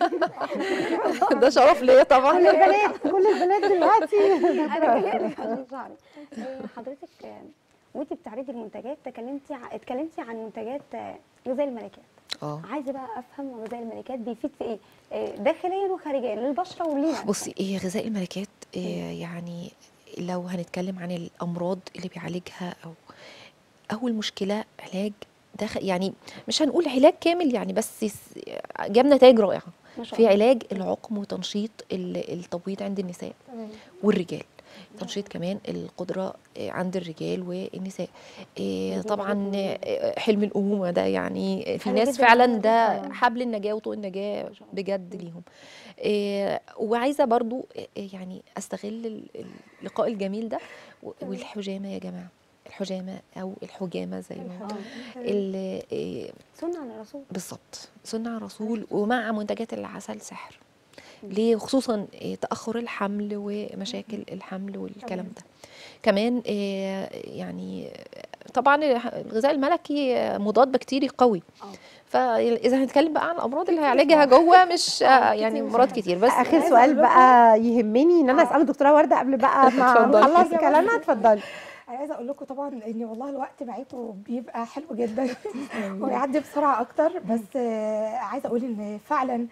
I: ده شرف ليا طبعا
J: كل البنات كل البنات دلوقتي
H: انا كلامك عشان شعري آه، حضرتك آه، وانت بتعرضي المنتجات تكلمتي ع- اتكلمتي عن منتجات آه، غذاء الملكات
I: اه
H: عايزه بقى افهم غذاء الملكات بيفيد في ايه آه، داخليا وخارجيا للبشره ولينا
I: بصي ايه غذاء الملكات إيه يعني لو هنتكلم عن الامراض اللي بيعالجها او اول مشكله علاج داخل يعني مش هنقول علاج كامل يعني بس س- جاب نتائج رائعه
H: ما شاء
I: في
H: الله.
I: علاج العقم وتنشيط ال- التبويض عند النساء
G: تمام
I: والرجال تنشيط كمان القدرة آه، عند الرجال والنساء آه، طبعا آه، حلم الأمومة ده يعني آه، في
H: حلو
I: ناس
H: جداً
I: فعلا
H: على
I: ده
H: فكرة.
I: حبل النجاة وطوق النجاة بجد ليهم آه، وعايزة برضو آه، يعني أستغل ال- اللقاء الجميل ده و- والحجامة يا جماعة الحجامة أو الحجامة زي ما ال- آه،
H: سنه على الرسول
I: بالظبط سنة رسول ومع منتجات العسل سحر ليه خصوصا آه، تأخر الحمل ومشاكل الحمل والكلام ده كمان آه، يعني آه، طبعا الغذاء الملكي آه، مضاد بكتيري قوي فاذا هنتكلم بقى عن الامراض اللي هيعالجها جوه مش آه، يعني امراض كتير بس
J: اخر سؤال بقى يهمني ان انا اسال الدكتوره ورده قبل بقى ما
I: اتفضلي.
J: نخلص كلامنا اتفضلي
G: انا عايزه اقول لكم طبعا ان والله الوقت معاكم بيبقى حلو جدا ويعدي بسرعه اكتر بس آه، عايزه اقول ان فعلا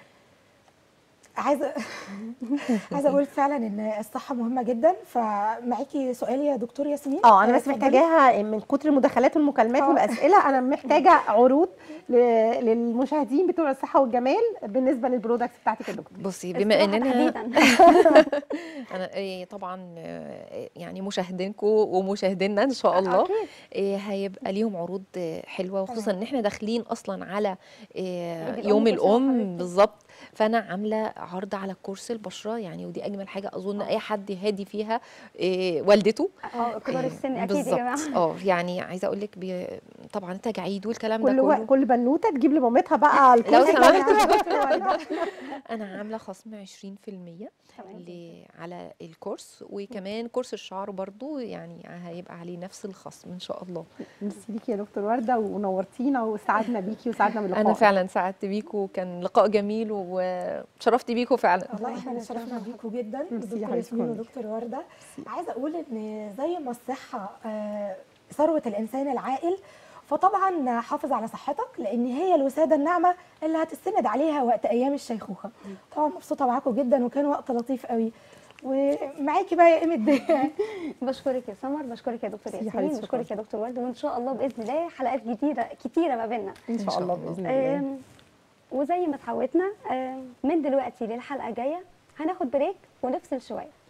G: عايزه عايزه اقول فعلا ان الصحه مهمه جدا فمعاكي سؤال يا دكتور ياسمين
J: اه انا بس
G: اتفضلي.
J: محتاجاها من كتر المداخلات والمكالمات
G: آه.
J: والاسئله انا محتاجه عروض ل- للمشاهدين بتوع الصحه والجمال بالنسبه للبرودكتس بتاعتك يا دكتور
I: بصي بما
H: الصراحة
I: اننا
H: تحديداً.
I: انا إيه طبعا آه، يعني مشاهدينكم ومشاهدينا ان شاء الله
H: أكيد.
I: إيه هيبقى ليهم عروض آه، حلوه وخصوصا ان احنا داخلين اصلا على آه،
H: عيد الأم
I: يوم
H: كل سنة
I: الام
H: وحضرتك
I: بالظبط فانا عامله عرض على كورس البشره يعني ودي اجمل حاجه اظن اي حد هادي فيها إيه، والدته
H: اه كبار
I: آه،
H: السن اكيد يا جماعه
I: بالظبط اه يعني عايزه اقول لك بي... طبعا التجاعيد والكلام ده
J: كل
I: كله
J: و... كل بنوته تجيب لمامتها بقى
I: لو
J: الكورس
I: سمحت انا عامله خصم 20%
H: تمام.
I: ل... على الكورس وكمان كورس الشعر برضو يعني هيبقى عليه نفس الخصم ان شاء الله
J: ميرسي ليكي يا دكتور ورده ونورتينا وسعدنا بيكي وسعدنا باللقاء
I: انا فعلا سعدت بيكو كان لقاء جميل وشرفت بيكو فعلا
G: والله احنا اتشرفنا بيكم جدا
J: ميرسي يا
G: دكتور
J: حبيبتي
G: ياسمين
J: كلك.
G: ودكتور ورده عايزه اقول ان زي ما الصحه آه، ثروه الانسان العاقل فطبعا حافظ على صحتك لان هي الوساده الناعمه اللي هتستند عليها وقت ايام الشيخوخه طبعا مبسوطه معاكم جدا وكان وقت لطيف قوي ومعاكي بقى يا ايمه الدنيا
H: بشكرك يا سمر بشكرك يا دكتور
J: ميرسي يا
H: ياسمين
J: حبيبتي،
H: بشكرك يا دكتور ورده وان شاء الله باذن الله حلقات جديده كتيره ما بيننا
J: ان شاء الله باذن الله
H: آم، وزي ما اتعودنا آم، من دلوقتي للحلقه الجايه هناخد بريك ونفصل شويه